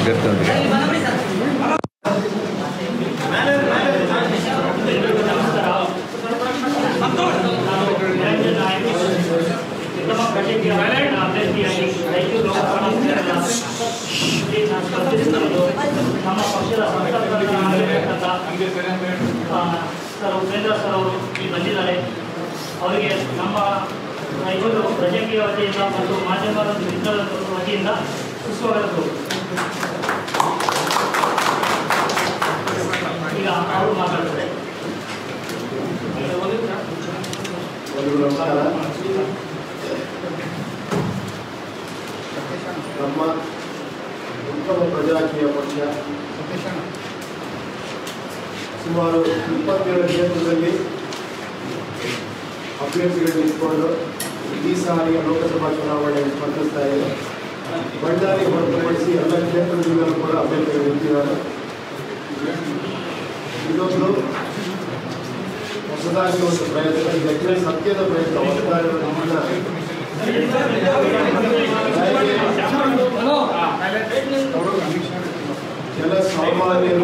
ಸೇರ್ಕೊಂಡ್ರಿ ಉತ್ತಮ ಪ್ರತಿಕ್ರಿಯೆ ಅಭ್ಯರ್ಥಿಯಾಗಿ ರಾಯಚೂರು ಲೋಕಸಭಾ ಕ್ಷೇತ್ರದಲ್ಲಿ ನಾನು ಸ್ಪರ್ಧಿಸಿರುವುದು ನಮ್ಮ ಪಕ್ಷದ ಸಂಸದರಾಗಿರ್ತಕ್ಕಂಥ ಆ, ಸರ್ ಉಪೇಂದ್ರ ಸರ್ ಅವರು ಇಲ್ಲಿ ಬಂದಿದ್ದಾರೆ ಅವರಿಗೆ ನಮ್ಮ ರಾಯಚೂರು ಪ್ರಜಾಕೀಯ ವತಿಯಿಂದ ಮತ್ತು ಮಾಧ್ಯಮದ ಮಿತ್ರರ ವತಿಯಿಂದ ಸುಸ್ವಾಗತ ಈಗ ಅವರು ಮಾತಾಡ್ತಾರೆ ಎಲ್ರಿಗೂ ನಮಸ್ಕಾರ ನಮ್ಮ ಉತ್ತಮ ಪ್ರಜಾಕೀಯ ಪಕ್ಷ ಸುಮಾರು ಇಪ್ಪತ್ತೇಳು ಕ್ಷೇತ್ರದಲ್ಲಿ ಅಭ್ಯರ್ಥಿಗಳು ನಿಂತ್ಕೊಂಡು ಈ ಸಾರಿಯ ಲೋಕಸಭಾ ಚುನಾವಣೆಗೆ ಸ್ಪರ್ಧಿಸ್ತಾ ಇದೆ ಬಳ್ಳಾರಿ ಹೊರತುಪಡಿಸಿ ಎಲ್ಲ ಕ್ಷೇತ್ರದಿಂದಲೂ ಕೂಡ ಅಭ್ಯರ್ಥಿಗಳು ನಿಂತಿದ್ದಾರೆ ಇದೊಂದು ಹೊಸದಾಗಿ ಒಂದು ಪ್ರಯತ್ನ ಇದಕ್ಕೆ ಸತ್ಯದ ಪ್ರಯತ್ನ ಹೊಸದಾಗಿ ಕೆಲ ಸಾಮಾನ್ಯರು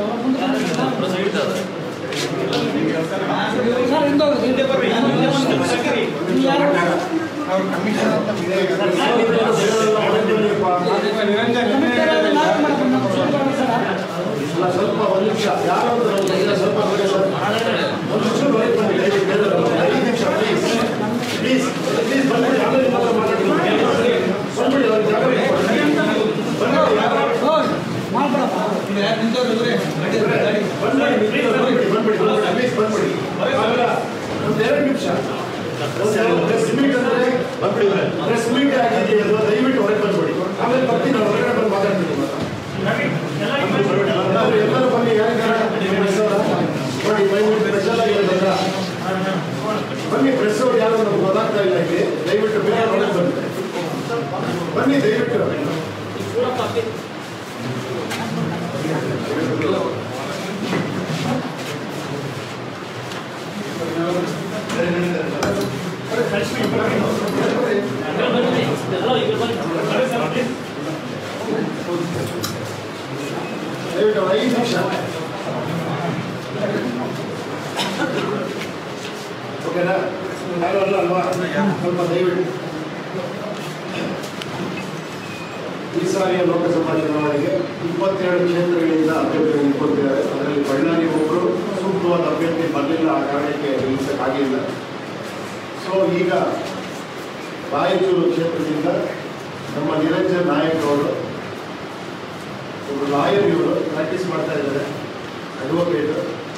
ಅಲ್ಲ, ಸ್ವಲ್ಪ ಒಂದು ನಿಮಿಷ ಯಾರು ಅಂತ ನಮ್ಗೆ ಇಲ್ಲ, ಸ್ವಲ್ಪ ನೋಡಿ ಸರ್. ಒಂದು ನಿಮಿಷ ಹೊರಗೆ ಬನ್ನಿ, ದಯವಿಟ್ಟು ಬೇರೆಯವರು. ಐದು ನಿಮಿಷ ಪ್ಲೀಸ್ ಪ್ಲೀಸ್ ಪ್ಲೀಸ್ ಬಂದ್ಬಿಡಿ ಆಮೇಲೆ ಮಾತ್ರ ಮಾತಾಡ್ತೀನಿ ಬಂದ್ಬಿಡಿ ಅವ್ರಿಗೆ ಜಾಗ ಬಿಟ್ಕೊಡಿ. ಬಂದ್ಬಿಡಿ ಯಾರು ಬಂದ್ಬಿಡಿ ಪ್ಲೀಸ್ ಬಂದ್ಬಿಡಿ ಬಂದ್ಬಿಡಿ ಬಂದ್ಬಿಡಿ ಪ್ಲೀಸ್ ಬಂದ್ಬಿಡಿ ಆಮೇಲೆ ಒಂದು ಎರಡು ನಿಮಿಷ ಒಂದು ಪ್ರೆಸ್ ಮೀಟ್ ಅಂದ್ರೆ ಬಂದ್ಬಿಡಿ ಪ್ರೆಸ್ ಮೀಟ್ ಆಗಿದೆ ಅದು ದಯವಿಟ್ಟು ಹೊರಗೆ ಬಂದ್ಬಿಡಿ ಆಮೇಲೆ ಬರ್ತೀನಿ ನಾನು ಹೊರಗಡೆ ಬಂದು ಮಾತಾಡ್ತೀನಿ ಮಾತ್ರ. ನಾವು ಎಲ್ಲರೂ ಬನ್ನಿ ಯಾರಿಗಾರ ಪ್ರೆಸ್ ಅವರ ನೋಡಿ ದಯವಿಟ್ಟು ಸ್ಪೆಷಲ್ ಆಗಿ ಬಂದ್ರ ಬನ್ನಿ ಪ್ರೆಸ್ ಅವ್ರು ಯಾರು ನಮ್ಗೆ ಗೊತ್ತಾಗ್ತಾ ಇಲ್ಲ ಇಲ್ಲಿ ದಯವಿಟ್ಟು ಬೇರೆ ಒಳಗೆ ಬನ್ನಿ ಬನ್ನಿ ದಯವಿಟ್ಟು ದಯವಿಟ್ಟು ಒಂದು ಐದು ನಿಮಿಷ ಓಕೆನಾ ಯಾರು ಅಲ್ಲ ಅಲ್ವಾ ಸ್ವಲ್ಪ ದಯವಿಟ್ಟು ಈ ಸಾರಿಯ ಲೋಕಸಭಾ ಚುನಾವಣೆಗೆ ಇಪ್ಪತ್ತೇಳು ಕ್ಷೇತ್ರಗಳಿಂದ ಅಭ್ಯರ್ಥಿಗಳು ನಿಂತ್ಕೊಳ್ತಿದ್ದಾರೆ ಅದರಲ್ಲಿ ಬಳ್ಳಾರಿ ಒಬ್ಬರು ಸೂಕ್ತವಾದ ಅಭ್ಯರ್ಥಿ ಬರಲಿಲ್ಲ ಆ ಕಾರಣಕ್ಕೆ ನಿಲ್ಲಿಸಕ್ಕಾಗಿಲ್ಲ ಸೊ ಈಗ ರಾಯಚೂರು ಕ್ಷೇತ್ರದಿಂದ ನಮ್ಮ ನಿರಂಜನ್ ನಾಯಕ್ ಅವರು ಒಬ್ಬರು ಲಾಯರ್ ಇವರು ಪ್ರಾಕ್ಟೀಸ್ ಮಾಡ್ತಾ ಇದ್ದಾರೆ ಅಡ್ವೊಕೇಟ್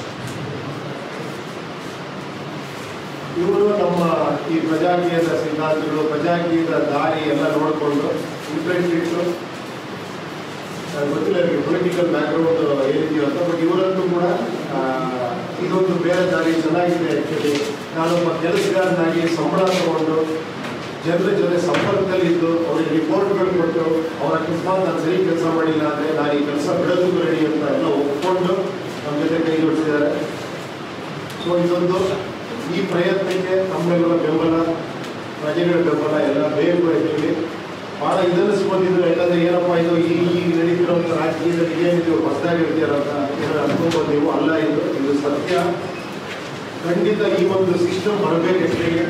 ಇವರು ನಮ್ಮ ಈ ಪ್ರಜಾಕೀಯದ ಸಿದ್ಧಾಂತಗಳು ಪ್ರಜಾಕೀಯದ ದಾರಿ ಎಲ್ಲ ನೋಡಿಕೊಂಡು ಇಂಟ್ರೆಸ್ಟ್ ಇಟ್ಟು ನನಗೆ ಗೊತ್ತಿಲ್ಲ ಇವರಿಗೆ ಪೊಲಿಟಿಕಲ್ ಬ್ಯಾಕ್ಗ್ರೌಂಡ್ ಏನಿದೆಯೋ ಅಂತ ಬಟ್ ಇವರಂತೂ ಕೂಡ ಆ, ಇದೊಂದು ಬೇರೆ ದಾರಿ ಚೆನ್ನಾಗಿದೆ ಆ್ಯಕ್ಚುಲಿ ನಾನೊಬ್ಬ ಕೆಲಸಗಾರನಾಗಿ ಸಂಬಳ ತಗೊಂಡು ಜನರ ಜೊತೆ ಸಂಪರ್ಕದಲ್ಲಿದ್ದು ಅವರಿಗೆ ರಿಪೋರ್ಟ್ಗಳು ಕೊಟ್ಟು ಅವರ ಅಕಸ್ಮಾತ್ ನಾನು ಸರಿ ಕೆಲಸ ಮಾಡಿಲ್ಲ ಅಂದರೆ ನಾನು ಈ ಕೆಲಸ ಬಿಡೋದಕ್ಕೂ ರೆಡಿ ಅಂತ ಎಲ್ಲ ಒಪ್ಕೊಂಡು ನಮ್ಮ ಜೊತೆ ಕೈ ಜೋಡಿಸಿದ್ದಾರೆ ಸೊ ಇದೊಂದು ಈ ಪ್ರಯತ್ನಕ್ಕೆ ನಮ್ಮೆಲ್ಲರ ಬೆಂಬಲ ಪ್ರಜೆಗಳ ಬೆಂಬಲ ಎಲ್ಲ ಬೇಕು ಆ್ಯಕ್ಚುಲಿ ಭಾಳ ಇದನ್ನಿಸ್ಕೊಂಡಿದ್ರು ಯಾಕಂದ್ರೆ ಏನಪ್ಪ ಇದು ಈ ಈಗ ನಡೀತಿರೋಂಥ ರಾಜಕೀಯದಲ್ಲಿ ಏನಿದೆ ಹೊಸದಾಗಿ ಇರ್ತೀರಂತ ಏನೋ ಅನ್ಕೊಂಬೋದು ನೀವು ಅಲ್ಲ ಇದು ಇದು ಸತ್ಯ ಖಂಡಿತ ಈ ಒಂದು ಸಿಸ್ಟಮ್ ಬರಬೇಕು ಆ್ಯಕ್ಚುಲಿ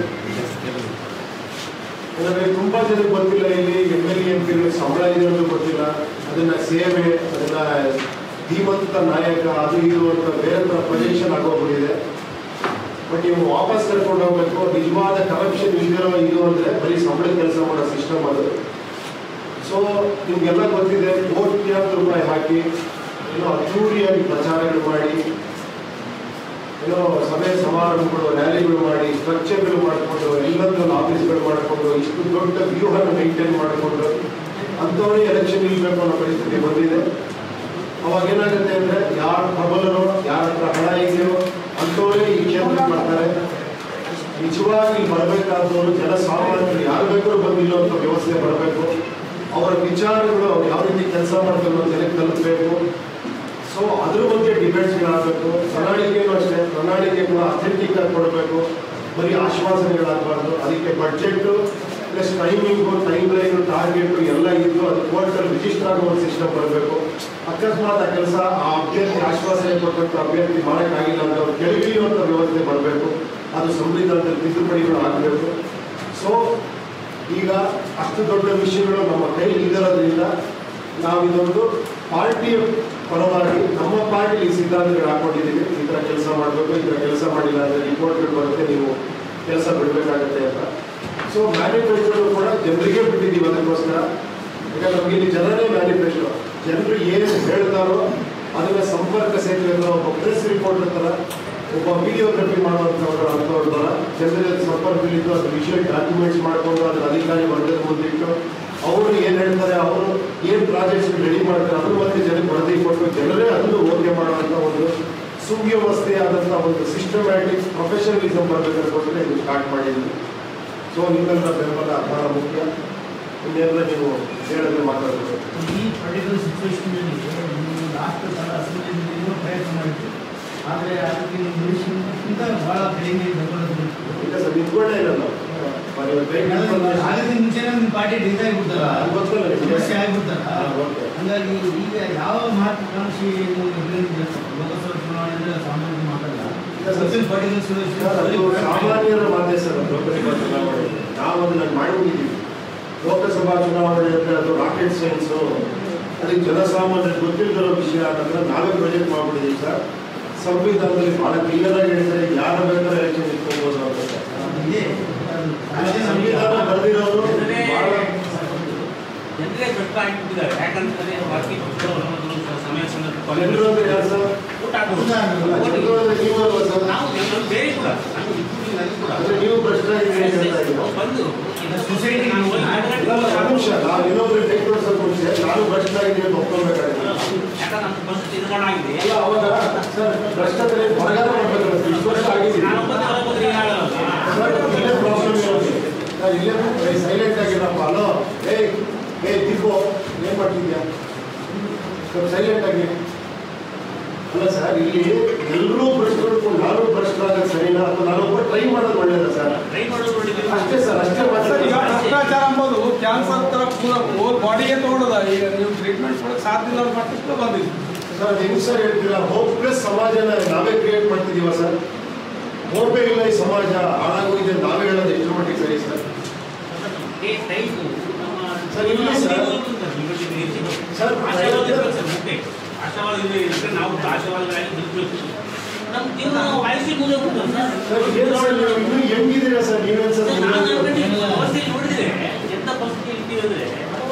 ಯಾಕಂದ್ರೆ ತುಂಬಾ ಜನಕ್ಕೆ ಗೊತ್ತಿಲ್ಲ ಇಲ್ಲಿ ಎಮ್ ಎಲ್ ಎಂ ಪಿಗಳಿಗೆ ಸಂಬಳ ಇದೆ ಅಂತ ಗೊತ್ತಿಲ್ಲ ಅದನ್ನ ಸೇವೆ ಅದನ್ನ ಧೀಮಂತ ನಾಯಕ ಅದು ಇದು ಅಂತ ಬೇರೆ ಥರ ಪ್ರೊಜೆಕ್ಷನ್ ಆಗೋಗ್ಬಿಟ್ಟಿದೆ ಬಟ್ ನೀವು ವಾಪಸ್ ಕರ್ಕೊಂಡು ಹೋಗ್ಬೇಕು ನಿಜವಾದ ಕರಪ್ಷನ್ ಇಲ್ದಿರೋ ಇದು ಅಂದ್ರೆ ಬರೀ ಸಂಬಳ ಕೆಲಸ ಮಾಡೋ ಸಿಸ್ಟಮ್ ಅದು ಸೊ ನಿಮ್ಗೆಲ್ಲ ಗೊತ್ತಿದೆ ಕೋಟ್ಯಾಂತರ ರೂಪಾಯಿ ಹಾಕಿ ಏನೋ ಅದ್ದೂರಿಯಾಗಿ ಪ್ರಚಾರಗಳು ಮಾಡಿ ಏನೋ ಸಭೆ ಸಮಾರಂಭಗಳು ರ್ಯಾಲಿಗಳು ಮಾಡಿ ಸ್ಟ್ರಕ್ಚರ್ಗಳು ಮಾಡಿಕೊಂಡು ಎಲ್ಲದರಲ್ಲೂ ಆಫೀಸ್ಗಳು ಮಾಡಿಕೊಂಡು ಇಷ್ಟು ದೊಡ್ಡ ವ್ಯೂಹನ ಮೇಂಟೈನ್ ಮಾಡಿಕೊಂಡು ಅಂಥವರೇ ಎಲೆಕ್ಷನ್ ನಿಲ್ಬೇಕು ಅನ್ನೋ ಪರಿಸ್ಥಿತಿ ಬಂದಿದೆ ಅವಾಗ ಏನಾಗುತ್ತೆ ಅಂದ್ರೆ ಯಾರ ಪ್ರಬಲರು ಯಾರ ಹತ್ರ ಹಣ ಇದೆಯೋ ಅಂಥವರೇ ಈ ಕ್ಷೇತ್ರಕ್ಕೆ ಬರ್ತಾರೆ ನಿಜವಾಗಿ ಬರಬೇಕಾದವರು ಜನಸಾಮಾನ್ಯರು ಯಾರು ಬೇಕಾದ್ರೂ ಬಂದಿಲ್ಲ ಅಂತ ವ್ಯವಸ್ಥೆ ಬರಬೇಕು ಅವರ ವಿಚಾರಗಳು ಅವ್ರು ಯಾವ ರೀತಿ ಕೆಲಸ ಮಾಡ್ತಾರೆ ಅನ್ನೋ ಜನಕ್ಕೆ ತಲುಪಬೇಕು ಸೊ ಅದ್ರ ಬಗ್ಗೆ ಡಿಬೇಟ್ಸ್ಗಳಾಗಬೇಕು ಪ್ರಣಾಳಿಕೆನೂ ಅಷ್ಟೇ ಪ್ರಣಾಳಿಕೆ ಕೂಡ ಅಥೆಂಟಿಕ್ ಆಗಿ ಕೊಡಬೇಕು ಬರೀ ಆಶ್ವಾಸನೆಗಳಾಗಬಾರ್ದು ಅದಕ್ಕೆ budget plus timing timeline target ಎಲ್ಲ ಇದ್ದು ಅದು ಕೋರ್ಟಲ್ಲಿ ರಿಜಿಸ್ಟರ್ ಆಗೋ ಒಂದು ಸಿಸ್ಟಮ್ ಬರಬೇಕು ಅಕಸ್ಮಾತ್ ಆ ಕೆಲಸ ಆ ಅಭ್ಯರ್ಥಿ ಆಶ್ವಾಸನೆ ಕೊಟ್ಟಂತ ಅಭ್ಯರ್ಥಿ ಮಾಡೋಕ್ಕಾಗಿಲ್ಲ ಅಂದ್ರೆ ಅವ್ರು ಕೆಳಗಿಳಿಯುವಂಥ ವ್ಯವಸ್ಥೆ ಬರಬೇಕು ಅದು ಸಂವಿಧಾನದಲ್ಲಿ ತಿದ್ದುಪಡಿಗಳು ಆಗಬೇಕು ಸೊ ಈಗ ಅಷ್ಟು ದೊಡ್ಡ ವಿಷಯಗಳು ನಮ್ಮ ಕೈಲಿ ಇಲ್ಲದಿರೋದ್ರಿಂದ ನಾವು ಇದೊಂದು ಪಾರ್ಟಿಯ ಪರವಾಗಿ ನಮ್ಮ ಪಾರ್ಟಿ ಸಿದ್ಧಾಂತಗಳು ಹಾಕೊಂಡಿದ್ದೀವಿ ಈ ಥರ ಕೆಲಸ ಮಾಡಬೇಕು ಈ ಥರ ಕೆಲಸ ಮಾಡಿಲ್ಲ ಅಂದರೆ ರಿಪೋರ್ಟ್ಗಳು ಬರುತ್ತೆ ನೀವು ಕೆಲಸ ಬಿಡಬೇಕಾಗತ್ತೆ ಅಂತ ಸೊ ಮ್ಯಾನಿಫೆಸ್ಟೋ ಕೂಡ ಜನರಿಗೆ ಬಿಟ್ಟಿದ್ದೀವಿ ಅದಕ್ಕೋಸ್ಕರ ಯಾಕಂದ್ರೆ ನಮ್ಗೆ ಇಲ್ಲಿ ಜನರೇ ಮ್ಯಾನಿಫೆಸ್ಟೋ ಜನರು ಏನು ಹೇಳ್ತಾರೋ ಅದನ್ನ ಸಂಪರ್ಕ ಸೇತುವೆ ಒಬ್ಬ ಪ್ರೆಸ್ ರಿಪೋರ್ಟರ್ ಥರ ಒಬ್ಬ ವಿಡಿಯೋಗ್ರಫಿ ಮಾಡುವಂಥವ್ರು ಅಂಥವ್ರ ಥರ ಜನರ ಜೊತೆ ಸಂಪರ್ಕದಲ್ಲಿದ್ದು ಅದು ವಿಷುವಲ್ ಡಾಕ್ಯುಮೆಂಟ್ಸ್ ಮಾಡಿಕೊಂಡು ಅದರ ಅಧಿಕಾರಿ ವರ್ಗದ ಮುಂದಿಟ್ಟು ಅವರು ಏನು ಹೇಳ್ತಾರೆ ಅವರು ಏನು ಪ್ರಾಜೆಕ್ಟ್ಸ್ ರೆಡಿ ಮಾಡ್ತಾರೆ ಅದ್ರ ಮತ್ತೆ ಜನಕ್ಕೆ ವರದಿ ಕೊಟ್ಟು ಜನರೇ ಅದನ್ನು ಓಕೆ ಮಾಡುವಂಥ ಒಂದು ಸುವ್ಯವಸ್ಥೆಯಾದಂಥ ಒಂದು ಸಿಸ್ಟಮ್ಯಾಟಿಕ್ ಪ್ರೊಫೆಷನಲಿಸಮ್ ಬರಬೇಕಂದ್ರೆ ಇದು ಸ್ಟಾರ್ಟ್ ಮಾಡಿದ್ವಿ ಸೊ ನಿಮ್ಮೆಲ್ಲರ ಬೆಂಬಲ ಬಹಳ ಮುಖ್ಯ ಇನ್ನೆಲ್ಲ ನೀವು ಹೇಳಿದ್ರೆ ಮಾತಾಡಬೇಕು ಈ ಪರ್ಟಿಕ್ಯುಲರ್ ಸಿಚುವೇಶನ್ನಲ್ಲಿ ನೀವು ಲಾಸ್ಟ್ ಸಲ ಅಸೆಂಬ್ಲಿಯಲ್ಲಿ ಇನ್ನೂ ಪ್ರಯತ್ನ ಮಾಡಿದ್ರು ಆದರೆ ಅದಕ್ಕೆ ನೀವು ನಿರೀಕ್ಷೆಗಿಂತ ಭಾಳ ಕಡಿಮೆ ಬೆಂಬಲ ಸಿಕ್ತು. ಈಗ ಸರ್ ನಿಂತ್ಕೊಂಡೇ ಇರಲ್ಲ ಯಾಕಂದ್ರೆ ಆಗಕ್ಕೆ ಮುಂಚೆನೇ ನಿಮ್ಮ ಪಾರ್ಟಿ ಡಿಸ್ ಆಗಿಬಿಡ್ತಾರ ಅದು ಗೊತ್ತಲ್ಲ ನಿಮ್ಗೆ? ಸಮಸ್ಯೆ ಆಗಿಬಿಡ್ತಾರ ಹಾ, ಓಕೆ. ಹಂಗಾಗಿ ಈಗ ಯಾವ ಮಹತ್ವಾಕಾಂಕ್ಷಿ ಲೋಕಸಭಾ ಚುನಾವಣೆ ಅಂದ್ರೆ ಸಾಮಾನ್ಯ ಮಾತಲ್ಲ ಇಲ್ಲ ಸರ್. Within particular ಸರ್, ಅದು situation- ಸಾಮಾನ್ಯರ ಮಾತೆ ಸರ್ ಅದು ಲೋಕಸಭಾ ಚುನಾವಣೆ ನಾವು ಅದನ್ನ ಮಾಡಿದ್ದೀವಿ ಲೋಕಸಭಾ ಚುನಾವಣೆ ಅಂದ್ರೆ ಅದು ರಾಕೆಟ್ ಸೈನ್ಸು ಅದಕ್ಕೆ ಜನಸಾಮಾನ್ಯರಿಗೆ ಗೊತ್ತಿಲ್ಲದಿರೋ ವಿಷಯ ಅನ್ನೋದನ್ನ ನಾವೇ ಪ್ರೊಜೆಕ್ಟ್ ಮಾಡ್ಬಿಟ್ಟಿದ್ದೀವಿ ಸರ್ ಸಂವಿಧಾನದಲ್ಲಿ ಬಹಳ ಕ್ಲಿಯರ್ ಆಗಿ ಹೇಳ್ತಾರೆ ಯಾರು ಬೇಕಾದ್ರೆ ಎಲೆಕ್ಷನ್ ಇಟ್ಕೋಬೋದು ಅಂತ ಸರ್. ಇದೆ. ಅದು ಸಂವಿಧಾನ ಬರೆದಿರೋರು ಬಹಳ ಜನರೇ ಬೆಟ್ಟ ಆಗಿಬಿಟ್ಟಿದ್ದಾರೆ ಯಾಕಂತಂದ್ರೆ ಬಾಕಿ ಪಕ್ಷದವರು ಸಮಯ ಸಂದರ್ಭ ಜನರು ಅಂದ್ರೆ ಯಾರು ಸರ್ ಊಟ ಹಾಕೋದು. ಅಲ್ಲ, ಜನರು ಅಂದ್ರೆ ನೀವು ಅಲ್ವಾ ಸರ್ ನಾವು ಜನರು ಬೇರೆ ಕೂಡ ನಾವು including ನನಗೆ ಕೂಡ ಅಂದ್ರೆ ನೀವು ಭ್ರಷ್ಟರಾಗಿದ್ದೀರಿ ಅಂತ ಹೇಳ್ತಾ ಇದ್ದೀರಾ? ಬಂದು ಈಗ society ನಾನು ಹೋಗಿ ನಾವು- ಎರಡು ಗಂಟೆಗೆ ಇಲ್ಲ, ಹೋಗಿ ಒಂದು ನಿಮಿಷ ನಾವು ಇನ್ನೊಬ್ರಿಗೆ ಟೆಕ್ ತೋರ್ಸೋಕೆ ಮುಂಚೆ ನಾನು ಭ್ರಷ್ಟರಾಗಿದ್ದೀನಿ ಅಂತ ಒಪ್ಕೊಳ್ಬೇಕಾಗಿಲ್ಲ ಯಾಕಂದ್ರೆ ನಮ್ಮ ಬಸ್ ತೀರ್ಮಾನಾಗಿದೆ ಅಲ್ಲ ಅವಾಗ ಸರ್ ಭ್ರಷ್ಟಾಚಾರ ಬರಗಾಲ ಮಾಡ್ಬೇಕಲ್ಲ ಸರ್ ಇಷ್ಟು ವರ್ಷ ಆಗಿದ್ದೀನಿ ನಾನು ಒಬ್ಬ ಹೋದ್ರೆ ಏನಾಗಲ್ಲ ಸರ್ ಇಲ್ಲೇ ಪ್ರಾಬ್ಲಮ್ ಇರೋದು ಸರ್ ಇಲ್ಲೇ ಸೈಲೆಂಟ್ ಆಗಿರಪ್ಪ ಅಲೋ ಏ ಏ ದೀಪು ಏನ್ ಮಾಡ್ತಿದ್ಯಾ ಸ್ವಲ್ಪ ಸೈಲೆಂಟ್ ಆಗಿ ಅಲ್ಲ ಸರ್ ಇಲ್ಲಿ ಎಲ್ಲರೂ ಭ್ರಷ್ಟರು ನಾನು ಭ್ರಷ್ಟರಾಗೋದು ಸರಿನಾ ಅಥವಾ ನಾನೊಬ್ಬ ಟ್ರೈ ಮಾಡೋದು ಒಳ್ಳೇದಾ ಸರ್ ಟ್ರೈ ಮಾಡೋದು ನೋಡಿದ್ರೆ ಅಷ್ಟೇ ಸರ್ ಅಷ್ಟೇ ಸರ್, ಈಗ ಮಾತಾಡಿ ಭ್ರಷ್ಟಾಚಾರ ಅಂಬೋದು ಕ್ಯಾನ್ಸರ್ ತರ ಪೂರ ಹೋಲ್ ಬಾಡಿಗೆ ತಗೊಳ್ಳೋದ ಈಗ ನೀವು ಟ್ರೀಟ್ಮೆಂಟ್ ಕೊಡಕ್ಕೆ ಸಾಧ್ಯ ಇಲ್ಲ ಅನ್ನೋ ಮಟ್ಟಕ್ಕೆ ಬಂದಿದೆ ಸರ್ ಅದು ಹೆಂಗ್ ಸರ್ ಹೇಳ್ತೀರಾ ಹೋಪ್ಲೆಸ್ ಸಮಾಜನ ನಾವೇ ಕ್ರಿಯೇಟ್ ಮಾಡ್ತಿದೀವ ಸರ್ ಹೋಪೇ ಇಲ್ಲ ಈ ಸಮಾಜ ಹಾಳಾಗೋಗಿದೆ ನಾವೇ ಹೇಳೋದು ಎಷ್ಟು ಮಟ್ಟಿಗೆ ಸರಿ ಸರ್ ಸರ್, ಇಲ್ಲಿ ಸರ್. ಸರ್, ಆಶಾವಾದ ಇರ್ಬೇಕು ಸರ್ ಮುಖ್ಯ ಆಶಾವಾದ ಇದ್ರೆ ನಾವು ಆಶಾವಾದಗಳಾಗಿ ನಿಲ್ಬೇಕು ನಮ್ಮ ಜೀವನ ನಾವು ಆಯುಷ್ಯ ಮುಂದೆ ಹೋಗ್ತದೆ ಸರ್ ಏನು ಸರ್ ನೀವು ಇನ್ನೂ ಹೆಂಗಿದ್ದೀರಾ ಸರ್ ನೀವೇನು ಸರ್ ನಾನು ಮುಂದೆ- already ವ್ಯವಸ್ಥೆ ನೋಡಿದ್ರೆ ಎಂತ ಪರಿಸ್ಥಿತಿ ಇರ್ತೀವಿ ಅಂದ್ರೆ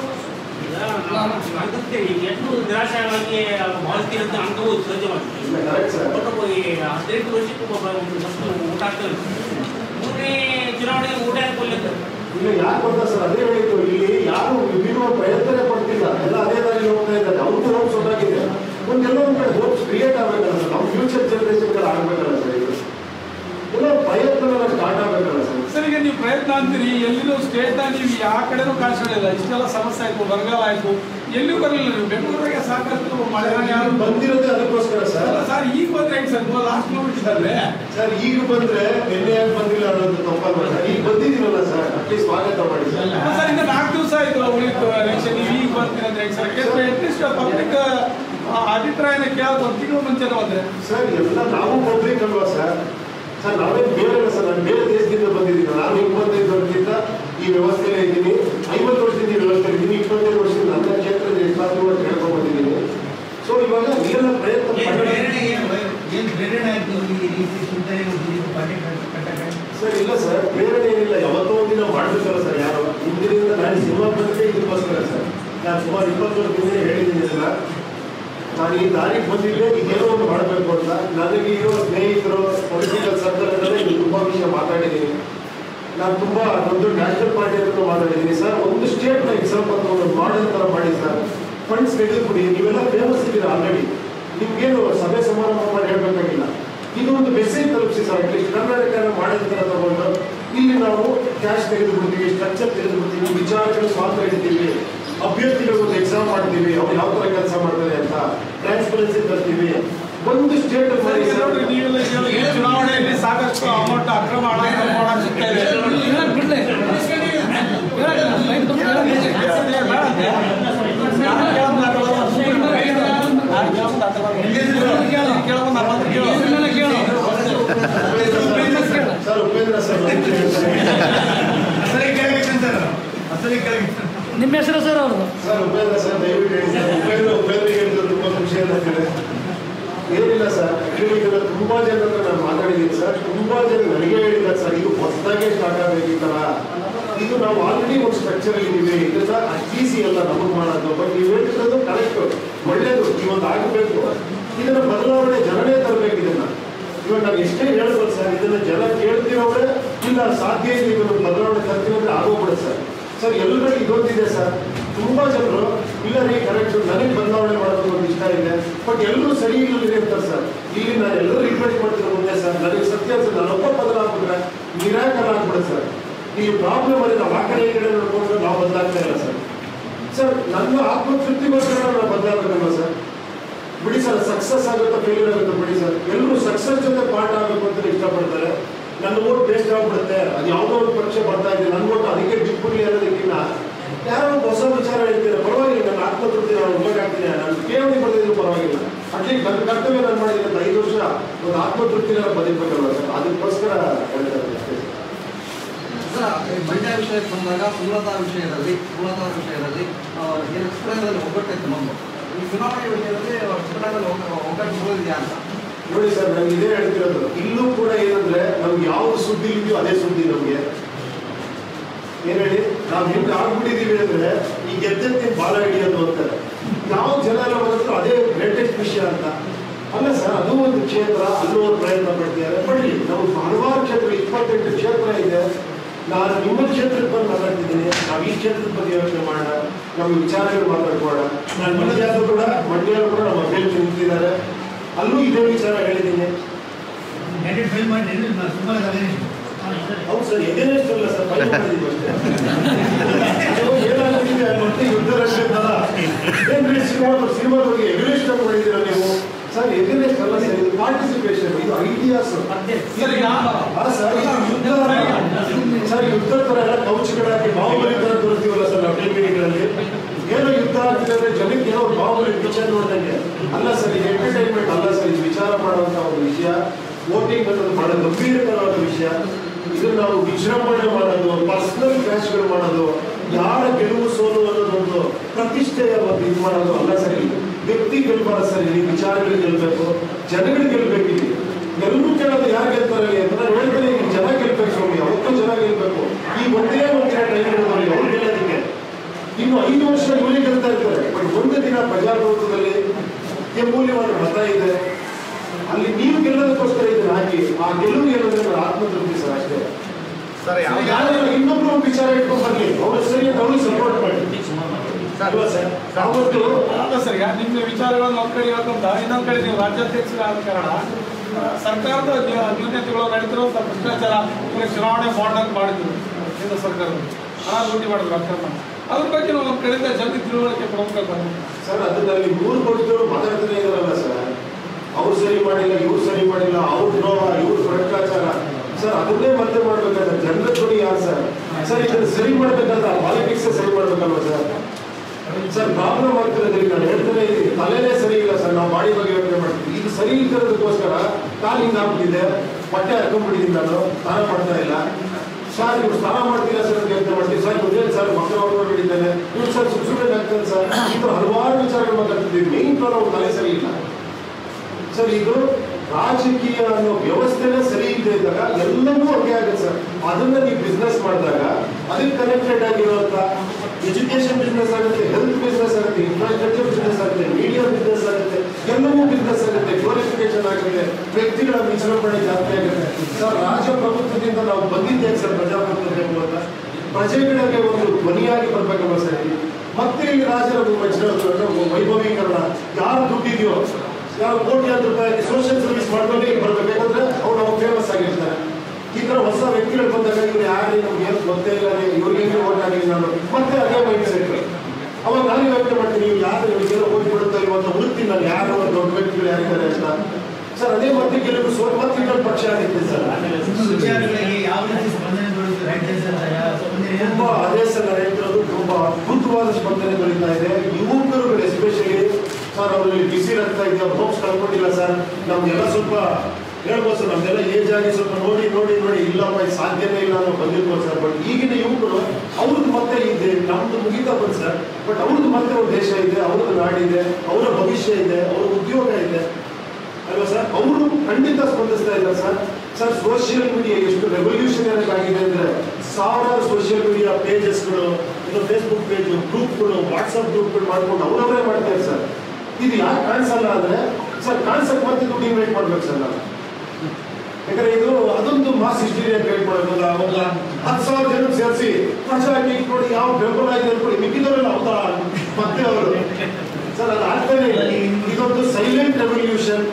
ಈಗ ನಾವು ಅದಕ್ಕೆ ಎಷ್ಟು ನಿರಾಶಾಗಿ ಭಾವಿಸ್ತೀವಿ ಅಂತ ಅನ್ಕೋಬಹುದು ಸಹಜವಾಗಿ ಇಲ್ಲ ಕರೆಕ್ಟ್ ಸರ್ ಒಟ್ಟು ಹೋಗಿ ಹದಿನೆಂಟು ವರ್ಷಕ್ಕೆ ಒಬ್ಬ ಒಂದು ಫಸ್ಟ್ ಊಟ ಆಗ್ತದೆ ಮೂರನೇ ಚುನಾವಣೆಗೆ ಊಟ ಹಾಕೊಳ್ಳಿಲ್ಲ ಇಲ್ಲ ಯಾಕೆ ಗೊತ್ತಾ ಸರ್ ಅದೇ ಹೇಳಿದ್ದು ಇಲ್ಲಿ ಯಾರು ಬಿಡುವ ಪ್ರಯತ್ನ ಪಡ್ತಿಲ್ಲ ಎಲ್ಲ ಅದೇ ದಾರಿ ಹೋಗ್ತಾ ಇದ್ದಾರೆ ಅವ್ರಿಗೂ ಹೋಪ್ಸ್ ಹೊರಗಿದೆ ಒಂದೆಲ್ಲ ಒಂದು ಕಡೆ ಹೋಪ್ಸ್ ಕ್ರಿಯೇಟ್ ಆಗ್ಬೇಕಲ್ಲ ಸರ್ ನಮ್ಮ ಫ್ಯೂಚರ್ ಜನರೇಷನ್ಗಳು ಆಗ್ಬೇಕಲ್ಲ ಸರ್ ಇದು ಎಲ್ಲ ಪ್ರಯತ್ನಗಳ ಸ್ಟಾರ್ಟ್ ಆಗ್ಬೇಕಲ್ಲ ಸರ್ ಸರ್ ಈಗ ನೀವು ಪ್ರಯತ್ನ ಅಂತೀರಿ ಎಲ್ಲಿನೂ ಸ್ಟೇಟ್ ನೀವು ಯಾವ ಕಡೆನೂ ಕಾಣಿಸ್ಕೊಂಡಿಲ್ಲ ಇಷ್ಟೆಲ್ಲ ಸಮಸ್ಯೆ ಆಯ್ತು ಬರಗಾಲ ಆಯ್ತು ಎಲ್ಲಿಯೂ ಬರಲಿಲ್ಲ ನೀವು ಬೆಂಗಳೂರಿಗೆ ಸಾಕಷ್ಟು ಮಳೆ ಹಾನಿ ಯಾರು ಯಾರು ಬಂದಿರೋದೇ ಅದಕ್ಕೋಸ್ಕರ ಸರ್ ಅಲ್ಲ ಸರ್ ಈಗ ಬಂದ್ರೆ ಹೆಂಗ್ ಸರ್ ಲಾಸ್ಟ್ ನೋಡ್ಬಿಟ್ಟಿದ್ದಾರೆ ಸರ್ ಈಗ ಬಂದ್ರೆ ನಿನ್ನೆ ಯಾಕೆ ಬಂದಿಲ್ಲ ಅನ್ನೋದು ತಪ್ಪಲ್ವಾ ಸರ್ ಈಗ ಬಂದಿದ್ದೀರಲ್ಲ ಸರ್ ಅಟ್ಲೀಸ್ಟ್ ಸ್ವಾಗತ ಮಾಡಿ ಸರ್ ಸರ್ ಇನ್ನು ನಾಲ್ಕು ದಿವಸ ಆಯ್ತು ಉಳಿತು ಎಲೆಕ್ಷನ್ ನೀವು ಈಗ ಬರ್ತೀರಿ ಅಂದ್ರೆ ಹೆಂಗ್ ಸರ್ ಯಾಕೆಂದ್ರೆ ಅಟ್ಲೀಸ್ಟ್ ಪಬ್ಲಿಕ್ ಅಭಿಪ್ರಾಯನ ಕೇಳೋದು ಒಂದು ತಿಂಗಳು ಮುಂಚೆನೇ ಬಂದ್ರೆ ಸರ್ ಎಲ್ಲ ನಾವು ಪಬ್ಲಿಕ್ ಅಲ್ವಾ ಸರ್ ಸರ್ ನಾವೇನು ಬೇರೆ ಅಲ್ಲ ಸರ್ ನಾನು ಬೇರೆ ದೇಶದಿಂದ ಬಂದಿದ್ದೀನಿ ನಾನು ಇಪ್ಪತ್ತೈದು ವರ್ಷದಿಂದ ಈ ವ್ಯವಸ್ಥೆಯಲ್ಲೇ ಇದ್ದೀನಿ ಐವತ್ತು ವರ್ಷದಿಂದ ಈ ವ್ಯವಸ್ಥೆ ಇದ್ದೀನಿ ಇಪ್ಪತ್ತೈದು ವರ್ಷದಿಂದ ನನ್ನ ಕ್ಷೇತ್ರದ ಯಶಾಸ್ತ್ರ ವರ್ಷ ಹೇಳ್ಕೊಂಡು ಬಂದಿದ್ದೀನಿ ಸೊ ಇವಾಗ ನೀವೆಲ್ಲ ಪ್ರಯತ್ನ ಏನ್ ಮಾಡಿ ಪ್ರೇರಣೆ ಏನು ಏನು ಪ್ರೇರಣೆ ಆಯ್ತು ಈ ರೀತಿ ಚಿಂತನೆ ಮತ್ತು ಈ ರೀತಿ ಪಾರ್ಟಿ ಕಟ್ಟಕ್ಕೆ ಸರ್ ಇಲ್ಲ ಸರ್ ಪ್ರೇರಣೆ ಏನಿಲ್ಲ ಯಾವತ್ತೋ ಒಂದಿನ ಮಾಡ್ಬೇಕಲ್ಲ ಸರ್ ಯಾರು ಹಿಂದಿನಿಂದ ನಾನು ಸಿನಿಮಾ ಬಂದ್ರೆ ಇದಕ್ಕೋಸ್ಕರ ಸರ್ ನಾನು ಸುಮಾರು ಇಪ್ಪತ್ತು ವರ್ಷದಿಂದ ಹೇಳಿದ್ದೀನಿ ಇದನ್ನ ನಾನು ಈ ದಾರಿಗೆ ಬಂದಿದ್ದೆ ಇದೇನೋ ಒಂದು ಮಾಡಬೇಕು ಅಂತ ನನಗೆ ಇರೋ ಸ್ನೇಹಿತರು ಪೊಲಿಟಿಕಲ್ ಸರ್ಕಲ್ ಇಲ್ಲಿ ತುಂಬ ವಿಷಯ ಮಾತಾಡಿದ್ದೀನಿ ನಾನು ತುಂಬ ದೊಡ್ಡ ನ್ಯಾಷನಲ್ ಪಾರ್ಟಿ ಹತ್ರ ಮಾತಾಡಿದ್ದೀನಿ ಸರ್ ಒಂದು ಸ್ಟೇಟ್ನ ಎಕ್ಸಾಂಪಲ್ ಒಂದು ಮಾಡೆಲ್ ಥರ ಮಾಡಿ ಸರ್ ಫಂಡ್ಸ್ ತೆಗೆದುಕೊಡಿ ನೀವೆಲ್ಲ ಫೇಮಸ್ ಇದ್ದೀರಾ ಆಲ್ರೆಡಿ ನಿಮ್ಗೇನು ಸಭೆ ಸಮಾರಂಭ ಮಾಡಿ ಹೇಳ್ಬೇಕಾಗಿಲ್ಲ ಇದು ಒಂದು ಮೆಸೇಜ್ ತಲುಪಿಸಿ ಸರ್ ಅಟ್ಲೀಸ್ಟ್ ಕರ್ನಾಟಕನ ಮಾಡೆಲ್ ಥರ ತಗೊಂಡು ಇಲ್ಲಿ ನಾವು ಕ್ಯಾಶ್ ತೆಗೆದುಕೊಡ್ತೀವಿ ಸ್ಟ್ರಕ್ಚರ್ ತೆಗೆದುಕೊಡ್ತೀವಿ ವಿಚಾರಗಳು ಸ್ವಾತಂತ್ರ್ಯ ಹಿಡಿತೀವಿ ಅಭ್ಯರ್ಥಿಗಳು ಒಂದು ಎಕ್ಸಾಮ್ ಮಾಡ್ತೀವಿ ಅವ್ರು ಯಾವ ಥರ ಕೆಲಸ ಮಾಡ್ತಾರೆ ಅಂತ ಟ್ರಾನ್ಸ್ಪರೆನ್ಸಿ ತರ್ತೀವಿ ಒಂದು ಸ್ಟೇಟ್ ಸರ್, ಮಾಡಿ ಈಗ ನೋಡ್ರಿ ನೀವೆಲ್ಲ ಇದೆಲ್ಲ ಈ ಚುನಾವಣೆಯಲ್ಲಿ ಸಾಕಷ್ಟು ಅಮೌಂಟ್ ಅಕ್ರಮ ಹಣ ಮಾಡಕ್ ಸಿಗ್ತಾ ಇದೆ ಒಂದ್ಸಲಿ ಕೆಳಗೆ ನಿಮ್ಮ ಹೆಸರು ಸರ್ ಅವ್ರದ್ದು ಸರ್ ಉಪೇಂದ್ರ ಸರ್ ದಯವಿಟ್ಟು ಹೇಳಿ ಸರ್ ಉಪೇಂದ್ರ ಉಪೇಂದ್ರ ಹೇಳಿದ್ರು ತುಂಬಾ ಖುಷಿ ಆಗ್ತದೆ ಏನಿಲ್ಲ ಸರ್ ಆಕ್ಚುಲಿ ಇದನ್ನ ತುಂಬಾ ಜನ ಹತ್ರ ನಾನು ಮಾತಾಡಿದ್ದೀನಿ ಸರ್ ತುಂಬಾ ಜನ ನನಗೆ ಹೇಳಿದ್ದಾರೆ ಸರ್ ಇದು ಹೊಸದಾಗೆ ಸ್ಟಾರ್ಟ್ ಆಗಬೇಕು ಈ ತರ ಇದು ನಾವು ಆಲ್ರೆಡಿ ಒಂದು ಸ್ಟ್ರಕ್ಚರ್ ಇದ್ದೀವಿ ಇದನ್ನ ಈಸಿ ಅಲ್ಲ ನಮಗೆ ಮಾಡೋದು ಬಟ್ ನೀವು ಹೇಳ್ತಿರೋದು ಕರೆಕ್ಟ್ ಒಳ್ಳೇದು ಈ ಒಂದು ಆಗಬೇಕು ಇದನ್ನ ಬದಲಾವಣೆ ಜನನೇ ತರಬೇಕು ಇದನ್ನ ಇವಾಗ ನಾನು ಎಷ್ಟೇ ಹೇಳ್ಬೋದು ಸರ್ ಇದನ್ನ ಜನ ಕೇಳ್ತಿರೋರೆ ಇಲ್ಲ ಸಾಧ್ಯ ಇದೆ ಇದನ್ನು ಬದಲಾವಣೆ ತರ್ತೀವಿ ಅಂದ್ರೆ ಆಗೋಗ್ಬಿಡುತ್ತೆ ಸರ್ ಸರ್ ಎಲ್ಲರಿಗೂ ಇದೊಂದಿದೆ ಸರ್ ತುಂಬಾ ಜನರು ಇಲ್ಲ ರೀ ಕರೆಕ್ಟ್ ನನಗೆ ಬದಲಾವಣೆ ಮಾಡೋದು ಒಂದು ಇಷ್ಟ ಇದೆ ಬಟ್ ಎಲ್ಲರೂ ಸರಿ ಇಲ್ಲದೆ ಅಂತಾರೆ ಸರ್ ಇಲ್ಲಿ ನಾನು ಎಲ್ಲರೂ ರಿಕ್ವೆಸ್ಟ್ ಮಾಡ್ತಿರೋ ಮುಂದೆ ಸರ್ ನನಗೆ ಸತ್ಯ ಸರ್ ನಾನೊಬ್ಬ ಬದಲಾಗ್ಬಿಟ್ರೆ ನಿರಾಕರ ಆಗ್ಬಿಡುತ್ತೆ ಸರ್ ಇಲ್ಲಿ ಪ್ರಾಬ್ಲಮ್ ಅಲ್ಲಿ ನಾವು ಆ ಕಡೆ ಈ ಕಡೆ ನೋಡ್ಕೊಂಡು ನಾವು ಬದಲಾಗ್ತಾ ಇಲ್ಲ ಸರ್ ಸರ್ ನನ್ನ ಆತ್ಮತೃಪ್ತಿಗೋಸ್ಕರ ನಾವು ಬದಲಾಗಬೇಕಲ್ವ ಸರ್ ಬಿಡಿ ಸರ್ ಸಕ್ಸಸ್ ಆಗುತ್ತಾ ಫೇಲ್ಯೂರ್ ಆಗುತ್ತಾ ಬಿಡಿ ಸರ್ ಎಲ್ಲರೂ ಸಕ್ಸಸ್ ಜೊತೆ ಪಾಠ ಆಗಬೇಕು ಅಂತ ಇಷ್ಟಪಡ್ತಾರೆ ನನ್ನ ಓಟ್ ಬೇಸ್ಟ್ ಆಗ್ಬಿಡುತ್ತೆ ಅದು ಯಾವುದೋ ಒಂದು ಪರೀಕ್ಷೆ ಬರ್ತಾ ಇದೆ ನನ್ನ ಓಟ್ ಅದಕ್ಕೆ ಬಿಟ್ಬಿಡ್ಲಿ ಅನ್ನೋದಕ್ಕಿಂತ ಯಾರೋ ಒಂದು ಹೊಸ ವಿಚಾರ ಹೇಳ್ತೀರ ಪರವಾಗಿಲ್ಲ ನನ್ನ ಆತ್ಮತೃಪ್ತಿ ನಾನು ಉಪಯೋಗಾಗ್ತೀನಿ ನಾನು ಠೇವಣಿ ಪಡೆದಿದ್ರು ಪರವಾಗಿಲ್ಲ ಅಟ್ಲೀಸ್ಟ್ ನನ್ನ ಕರ್ತವ್ಯ ನಾನು ಮಾಡಿದ್ರೆ ಒಂದು ಐದು ವರ್ಷ ಒಂದು ಆತ್ಮತೃಪ್ತಿನ ಬದುಕಬೇಕಲ್ವ ಸರ್ ಅದಕ್ಕೋಸ್ಕರ ಹೇಳ್ತಾ ಇದ್ದೀನಿ ಅಷ್ಟೇ ಸರ್. ಸರ್, ಈ ಮಂಡ್ಯ ವಿಷಯಕ್ಕೆ ಬಂದಾಗ ಮೂಲತಃ ವಿಷಯದಲ್ಲಿ ಮೂಲತಃ ವಿಷಯದಲ್ಲಿ ಆ, ಏನು ಚಿತ್ರರಂಗದಲ್ಲಿ ಒಗ್ಗಟ್ಟಿತ್ತು ನಮ್ಮದು ಈ ಚುನಾವಣೆ ವಿಷಯದಲ್ಲಿ ಚಿತ್ರರಂಗದಲ್ಲಿ ಒಗ್ಗ- ಒಗ್ಗಟ್ಟು ಬರೋದಿದೆಯಾ ಅಂತ ನೋಡಿ ಸರ್ ನಂಗೆ ಇದೇ ಹೇಳ್ತಿರೋದು ಇಲ್ಲೂ ಕೂಡ ಏನಂದ್ರೆ ನಮ್ಗೆ ಯಾವ ಸುದ್ದಿ ಇದೆಯೋ ಅದೇ ಸುದ್ದಿ ನಮ್ಗೆ ಏನ್ ಹೇಳಿ ನಾವ್ ಹೆಂಗ್ ಆಗ್ಬಿಟ್ಟಿದೀವಿ ಅಂದ್ರೆ ಈ ಗೆದ್ದೆತ್ತಿನ ಬಾಲ ಹಿಡಿಯೋದು ಅಂತಾರೆ ಯಾವ ಜನ ಎಲ್ಲ ಬಂದ್ರು ಅದೇ ಗ್ರೇಟೆಸ್ಟ್ ವಿಷಯ ಅಂತ ಅಲ್ಲ ಸರ್ ಅದು ಒಂದು ಕ್ಷೇತ್ರ ಅಲ್ಲೂ ಒಂದು ಪ್ರಯತ್ನ ಪಡ್ತಿದ್ದಾರೆ ಪಡಲಿ ನಾವು ಹಲವಾರು ಕ್ಷೇತ್ರ ಇಪ್ಪತ್ತೆಂಟು ಕ್ಷೇತ್ರ ಇದೆ ನಾನು ನಿಮ್ಮ ಕ್ಷೇತ್ರಕ್ಕೆ ಬಂದು ಮಾತಾಡ್ತಿದ್ದೀನಿ ನಾವು ಈ ಕ್ಷೇತ್ರದ ಬಗ್ಗೆ ಯೋಚನೆ ಮಾಡೋಣ ನಮ್ಮ ವಿಚಾರಗಳು ಮಾತಾಡ್ಕೋಣ ನಾನು ಮಂಡ್ಯದಲ್ಲೂ ಕೂಡ ಮಂಡ್ಯದಲ್ಲೂ ಕೂಡ ನಮ್ಮ ಅಭ್ಯರ್ಥಿ ನಿಂತಿದ್ದಾರೆ ಅಲ್ಲೂ ಇದೇ ವಿಚಾರ ಹೇಳಿದ್ದೀನಿ ಕ್ಯಾಂಡಿಡೇಟ್ ಫೈಲ್ ಮಾಡಿ ನೆನ್ನೆ ನಾನು ಸುಮಾರು ಅದೇ ಹೌದು ಸರ್ ಎದೇನಷ್ಟಲ್ಲ ಸರ್ ಫೈಲ್ ಮಾಡಿದ್ದೀವಿ ಅಷ್ಟೇ ಅದು ಏನಾಗ್ತಿದೆ ಮತ್ತೆ ಯುದ್ಧ ರಕ್ಷಿತಲ್ಲ ಏನ್ರಿ ಸಿನಿಮಾದ ಸಿನಿಮಾದವ್ರಿಗೆ ಎಗ್ರೆಸ್ಟ್ ಅಂತ ಮಾಡಿದ್ದೀರ ನೀವು ಸರ್ ಎಗ್ರೆಸ್ಟ್ ಅಲ್ಲ ಸರ್ ಇದು ಪಾರ್ಟಿಸಿಪೇಷನ್ ಇದು ಐಡಿಯಾಸ್ ಸರ್ ಈಗ ಸರ್ ಇದು ಯುದ್ಧ ಸರ್ ಯುದ್ಧ ತರ ಎಲ್ಲ ಕೌಚ್ಗಳಾಗಿ ಬಾಹುಬಲಿ ತರ ತೋರಿಸ್ತೀವಲ್ಲ ಸರ್ ನಾವು ಟಿವಿಗಳಲ್ಲಿ ಏನೋ ಯುದ್ಧ ಆಗ್ತಿದೆ ಅಂದ್ರೆ ಜನಕ್ಕೆ ಏನೋ ಒಂದು ಬಾಹುಬಲಿ ಪಿಕ್ಚರ್ ನೋಡ್ದಂಗೆ ಅಲ್ಲ ಸರ್ ಇದು ಎಂಟರ್ಟೈನ್ಮೆಂಟ್ ಅಲ್ಲ ಸರ್ ಇದು ವಿಚಾರ ಮಾಡುವಂತ ಒಂದು ವಿಷಯ ವೋಟಿಂಗ್ ಅನ್ನೋದು ಬಹಳ ಗಂಭೀರಕರವಾದ ವಿಷಯ ಇದನ್ನ ನಾವು ವಿಜೃಂಭಣೆ ಮಾಡೋದು ಪರ್ಸನಲ್ ಕ್ಲಾಶ್ಗಳು ಮಾಡೋದು ಯಾರ ಗೆಲುವು ಸೋಲು ಅನ್ನೋದೊಂದು ಪ್ರತಿಷ್ಠೆಯ ಒಂದು ಇದು ಮಾಡೋದು ಅಲ್ಲ ಸರ್ ಇದು ವ್ಯಕ್ತಿ ಗೆಲ್ಬಾರ ಸರ್ ಇಲ್ಲಿ ವಿಚಾರಗಳು ಗೆಲ್ಬೇಕು ಜನಗಳು ಗೆಲ್ಬೇಕು ಇಲ್ಲಿ ಎಲ್ಲರೂ ಕೇಳೋದು ಯಾರು ಗೆಲ್ತಾರೆ ಅಂತ ನಾನು ಹೇಳ್ತೇನೆ ಈಗ ಜನ ಗೆಲ್ಬೇಕು ಸ್ವಾಮಿ ಅವತ್ತು ಜನ ಗೆಲ್ಬೇಕು ಈ ಒಂದೇ ಒಂದು ದಿನ ಟೈಮ್ ಇರೋದು ಅವ್ರು ಗೆಲ್ಲೋದಕ್ಕೆ ಇನ್ನು ಐದು ವರ್ಷ ಇವರೇ ಗೆಲ್ತಾ ಇರ್ತಾರೆ ಬಟ್ ಒಂದು ದಿನ ಪ್ರಜಾಪ್ರಭುತ್ವದಲ್ಲಿ ಅತ್ಯಮೂಲ್ಯವಾದ ಮತ ಇದೆ ಅಲ್ಲಿ ನೀವು ಗೆಲ್ಲೋದಕ್ಕೋಸ್ಕರ ಇದನ್ನ ಹಾಕಿ ಆ ಗೆಲುವು ಏನಂದ್ರೆ ನನ್ನ ಆತ್ಮತೃಪ್ತಿ ಸರ್ ಅಷ್ಟೇ ಸರ್ ಯಾರಾದ್ರೂ ಇನ್ನೊಬ್ರು ಒಂದು ವಿಚಾರ ಇಟ್ಕೊಂಡು ಬರ್ಲಿ ಅವ್ರ ಸರಿ ಅಂತ ಅವ್ರಿಗೆ ಸಪೋರ್ಟ್ ಮಾಡಿ ಅಲ್ವಾ ಸರ್ ಅವತ್ತು ಅಲ್ಲ ಸರ್ ಈಗ ನಿಮ್ಮ ವಿಚಾರಗಳನ್ನು ಒಂದ್ ಕಡೆ ಹೇಳ್ಕೊಂತ ಇನ್ನೊಂದ್ ಕಡೆ ನೀವು ರಾಜ್ಯಾಧ್ಯಕ್ಷರಾದ ಕಾರಣ ಆ, ಸರ್ಕಾರದ ನ್ಯೂ- ನ್ಯೂನತೆಗಳು ನಡೀತಿರುವಂತ ಭ್ರಷ್ಟಾಚಾರ ಇವಾಗ ಚುನಾವಣೆ ಮಾಡಂಗ್ ಮಾಡಿದ್ರು ಕೇಂದ್ರ ಸರ್ಕಾರದಲ್ಲಿ ಹಣ ಲೂಟಿ ಮಾಡಿದ್ರು ಅಕ್ರಮ ಅದ್ರ ಬಗ್ಗೆ ನಾವು ಒಂದ್ ಕಡೆಯಿಂದ ಜನರಿಗೆ ತಿಳುವಳಿಕೆ ಕೊಡಬೇಕಾಗ್ತದೆ ಸರ್ ಅದನ್ನ ಅಲ್ಲಿ ಮೂರು ಪಕ್ಷದವರು ಮಾತಾಡ್ತಾನೆ ಇದಾರಲ್ಲ ಸರ್ ಅವ್ರು ಸರಿ ಮಾಡಿಲ್ಲ ಇವ್ರು ಸರಿ ಮಾಡಿಲ್ಲ ಅವ್ರು ದ್ರೋಹ ಇವ್ರು ಭ್ರಷ್ಟಾಚಾರ ಸರ್ ಅದನ್ನೇ ಮತ್ತೆ ಮಾಡ್ಬೇಕಾದ್ರೆ ಜನರ ಧ್ವನಿ ಯಾರು ಸರ್ ಸರ್ ಇದನ್ನ ಸರಿ ಮಾಡ್ಬೇಕಾದ್ರೆ ಪಾಲಿಟಿಕ್ಸ್ ಸರಿ ಮಾಡ್ಬೇಕಲ್ವ ಸರ್ ಸರ್ ಪ್ರಾಬ್ಲಮ್ ಆಗ್ತಿರೋದ್ರಿಂದ ನಾನು ಹೇಳ್ತಾನೆ ಇದ್ದೀನಿ ತಲೆನೇ ಸರಿ ಇಲ್ಲ ಸರ್ ನಾವು ಬಾಡಿ ಬಗ್ಗೆ ಯೋಚನೆ ಮಾಡ್ತೀವಿ ಇದು ಸರಿ ಇಲ್ಲದಕ್ಕೋಸ್ಕರ ಕಾಲು ಹಿಂಗೆ ಆಗ್ಬಿಟ್ಟಿದೆ ಹೊಟ್ಟೆ ಹಾಕೊಂಡ್ಬಿಟ್ಟಿದ್ದೀನಿ ನಾನು ಸ್ನಾನ ಮಾಡ್ತಾ ಇಲ್ಲ ಸರ್ ಇವ್ರು ಸ್ನಾನ ಮಾಡ್ತಿಲ್ಲ ಸರ್ ಅಂತ ಯೋಚನೆ ಮಾಡ್ತೀವಿ ಸರ್ ಇವ್ರೇನು ಸರ್ ಮಕ್ಕಳು ಅವ್ರು ಹಿಡಿತಾನೆ ಇವ್ರು ಸರ್ ಸುಮ್ ಸುಮ್ಮನೆ ಆಗ್ತಾನೆ ಸರ್ ಈ ಥರ ಹಲವಾರು ವಿಚಾರಗಳು ಮಾತಾಡ್ತಿದ್ದೀವಿ ಮೇನ್ ಪ್ರಾಬ್ಲಮ್ ತಲೆ ಸರಿ ಇಲ್ಲ ಸರ್ ಇದು ರಾಜಕೀಯ ಅನ್ನೋ ವ್ಯವಸ್ಥೆನೇ ಸರಿ ಇಲ್ಲದೆ ಇದ್ದಾಗ ಎಲ್ಲವೂ ಹಂಗೆ ಆಗುತ್ತೆ ಸರ್ ಅದನ್ನ ನೀವು ಬಿಸ್ನೆಸ್ ಮಾಡಿದಾಗ ಅದಕ್ಕೆ ಕನೆಕ್ಟೆಡ್ ಆಗಿರುವಂತ ಎಜುಕೇಶನ್ ಬಿಸ್ನೆಸ್ ಆಗುತ್ತೆ ಹೆಲ್ತ್ ಬಿಸ್ನೆಸ್ ಆಗುತ್ತೆ ಇನ್ಫ್ರಾಸ್ಟ್ರಕ್ಚರ್ ಬಿಸ್ನೆಸ್ ಆಗುತ್ತೆ ಮೀಡಿಯಾ ಬಿಸ್ನೆಸ್ ಆಗುತ್ತೆ ಎಲ್ಲವೂ ಬಿಸ್ನೆಸ್ ಆಗುತ್ತೆ ಗ್ಲೋರಿಫಿಕೇಶನ್ ಆಗುತ್ತೆ ವ್ಯಕ್ತಿಗಳ ವಿಜೃಂಭಣೆ ಜಾಸ್ತಿ ಆಗುತ್ತೆ ಸರ್ ರಾಜಪ್ರಭುತ್ವದಿಂದ ನಾವು ಬಂದಿದ್ದೇವೆ ಸರ್ ಪ್ರಜಾಪ್ರಭುತ್ವ ಬೇಕು ಅಂತ ಪ್ರಜೆಗಳಿಗೆ ಒಂದು ಧ್ವನಿಯಾಗಿ ಬರ್ಬೇಕಲ್ವ ಸರ್ ಇಲ್ಲಿ? ಮತ್ತೆ ಇಲ್ಲಿ ರಾಜರ ವಜ್ರ ವೈಭವೀಕರಣ ಯಾರು ದುಡ್ಡಿದೆಯೋ ಯಾರು ಕೋಟ್ಯಾಂತರ ರೂಪಾಯಿ ಸೋಷಿಯಲ್ ಸರ್ವಿಸ್ ಮಾಡ್ಕೊಂಡು ಈಗ ಬರ್ಬೇಕು ಯಾಕಂದ್ರೆ ಅವ್ರು ನಾವು ಫೇಮಸ್ ಆಗಿರ್ತಾರೆ ಈ ತರ ಹೊಸ ವ್ಯಕ್ತಿಗಳು ಬಂದಾಗ ಇವ್ರು ಯಾರು ನಮ್ಗೆ ಏನು ಗೊತ್ತೇ ಇಲ್ಲ ಇವ್ರಿಗೆ ಓಟ್ ಆಗಿಲ್ಲ ನಾನು ಮತ್ತೆ ಅದೇ ಮೈಂಡ್ ಸೆಟ್ ಅವಾಗ ನಾನು ಯೋಚನೆ ಮಾಡ್ತೀನಿ ನೀವು ಯಾರು ನಿಮಗೆಲ್ಲ ಓಟ್ ಬಿಡುತ್ತಾ ಇಲ್ವ ಅಂತ ಹುಡುಕ್ತೀನಿ ನಾನು ಯಾರು ಒಂದು ದೊಡ್ಡ ವ್ಯಕ್ತಿಗಳು ಯಾರಿದ್ದಾರೆ ಅಂತ ಸರ್ ಅದೇ ಮತ್ತೆ ಕೆಲವು ಸ್ವಲ್ಪ ಮತ್ತೆ ಇನ್ನೊಂದು ಪಕ್ಷ ಆಗುತ್ತೆ ಸರ್ ನಿಮ್ಮ ವಿಚಾರಗಳಿಗೆ ಯಾವ ರೀತಿ ಸ್ಪಂದನೆ ಬರುತ್ತೆ ರಾಜ್ಯ ಸರ್ಕಾರ ಸ್ಪಂದನೆ ಏನು? ತುಂಬಾ ಅದೇ ಸರ್ ನಾನು ಹೇಳ್ತಿರೋದು ತುಂಬಾ ಅದ್ಭುತವಾದ ಸ್ಪಂದನೆ ದೊರೀತಾ ಇದೆ ಯುವಕರುಗಳು ಎಸ್ಪೆಷಲಿ ಸರ್ ಅವರಲ್ಲಿ ಬಿಸಿ ರಕ್ತ ಇದೆ ಅವ್ರು ಹೋಪ್ಸ್ ಕಳ್ಕೊಂಡಿಲ್ಲ ಸರ್ ನಮ್ಗೆಲ್ಲ ಸ್ವಲ್ಪ ಹೇಳ್ಬೋದು ಸರ್ ನಮ್ದೆಲ್ಲ ಏಜ್ ಆಗಿ ಸ್ವಲ್ಪ ನೋಡಿ ನೋಡಿ ನೋಡಿ ಇಲ್ಲಪ್ಪ ಇದು ಸಾಧ್ಯನೇ ಇಲ್ಲ ಅನ್ನೋ ಬಂದಿರ್ಬೋದು ಸರ್ ಬಟ್ ಈಗಿನ ಯುವಕರು ಅವ್ರದ್ದು ಮತ್ತೆ ಇದೆ ನಮ್ದು ಮುಗಿತಾ ಬಂದು ಸರ್ ಬಟ್ ಅವ್ರದ್ದು ಮತ್ತೆ ಅವ್ರ ದೇಶ ಇದೆ ಅವ್ರದ್ದು ನಾಡಿದೆ ಅವರ ಭವಿಷ್ಯ ಇದೆ ಅವ್ರ ಉದ್ಯೋಗ ಇದೆ ಅಲ್ವಾ ಸರ್ ಅವರು ಖಂಡಿತ ಸ್ಪಂದಿಸ್ತಾ ಇದ್ದಾರೆ ಸರ್ ಸರ್ ಸೋಷಿಯಲ್ ಮೀಡಿಯಾ ಎಷ್ಟು ರೆವಲ್ಯೂಷನರಿ ಆಗಿದೆ ಅಂದ್ರೆ ಸಾವಿರಾರು ಸೋಷಿಯಲ್ ಮೀಡಿಯಾ ಪೇಜಸ್ಗಳು ಇದು ಫೇಸ್ಬುಕ್ ಪೇಜ್ ಗ್ರೂಪ್ಗಳು ವಾಟ್ಸಪ್ ಗ್ರೂಪ್ಗಳು ಮಾಡ್ಕೊಂಡು ಅವರವರೇ ಮಾಡ್ತಾರೆ ಸರ್ ಇದು ಯಾಕೆ ಕಾಣಿಸಲ್ಲ ಅಂದ್ರೆ ಸರ್ ಕಾಣಿಸಕ್ ಮತ್ತೆ ದುಡ್ಡು ಇನ್ವೈಟ್ ಮಾಡ್ಬೇಕು ಸರ್ ನಾವು ಯಾಕಂದ್ರೆ ಇದು ಅದೊಂದು ಮಾಸ್ ಹಿಸ್ಟರಿ ಅಂತ ಹೇಳ್ಕೊಡೋದು ಅವಾಗ ಹತ್ತು ಸಾವಿರ ಜನ ಸೇರಿಸಿ ಪ್ರಚಾರಕ್ಕೆ ನೋಡಿ ಯಾವ ಬೆಂಬಲ ಇದೆ ಅನ್ಕೊಳ್ಳಿ ಮಿಕ್ಕಿದವರೆಲ್ಲ ಹೌದಾ ಮತ್ತೆ ಅವರು ಸರ್ ಅದು ಆಗ್ತಾನೆ ಇಲ್ಲ ಇದೊಂದು ಸೈಲೆಂಟ್ ರೆವಲ್ಯೂಷನ್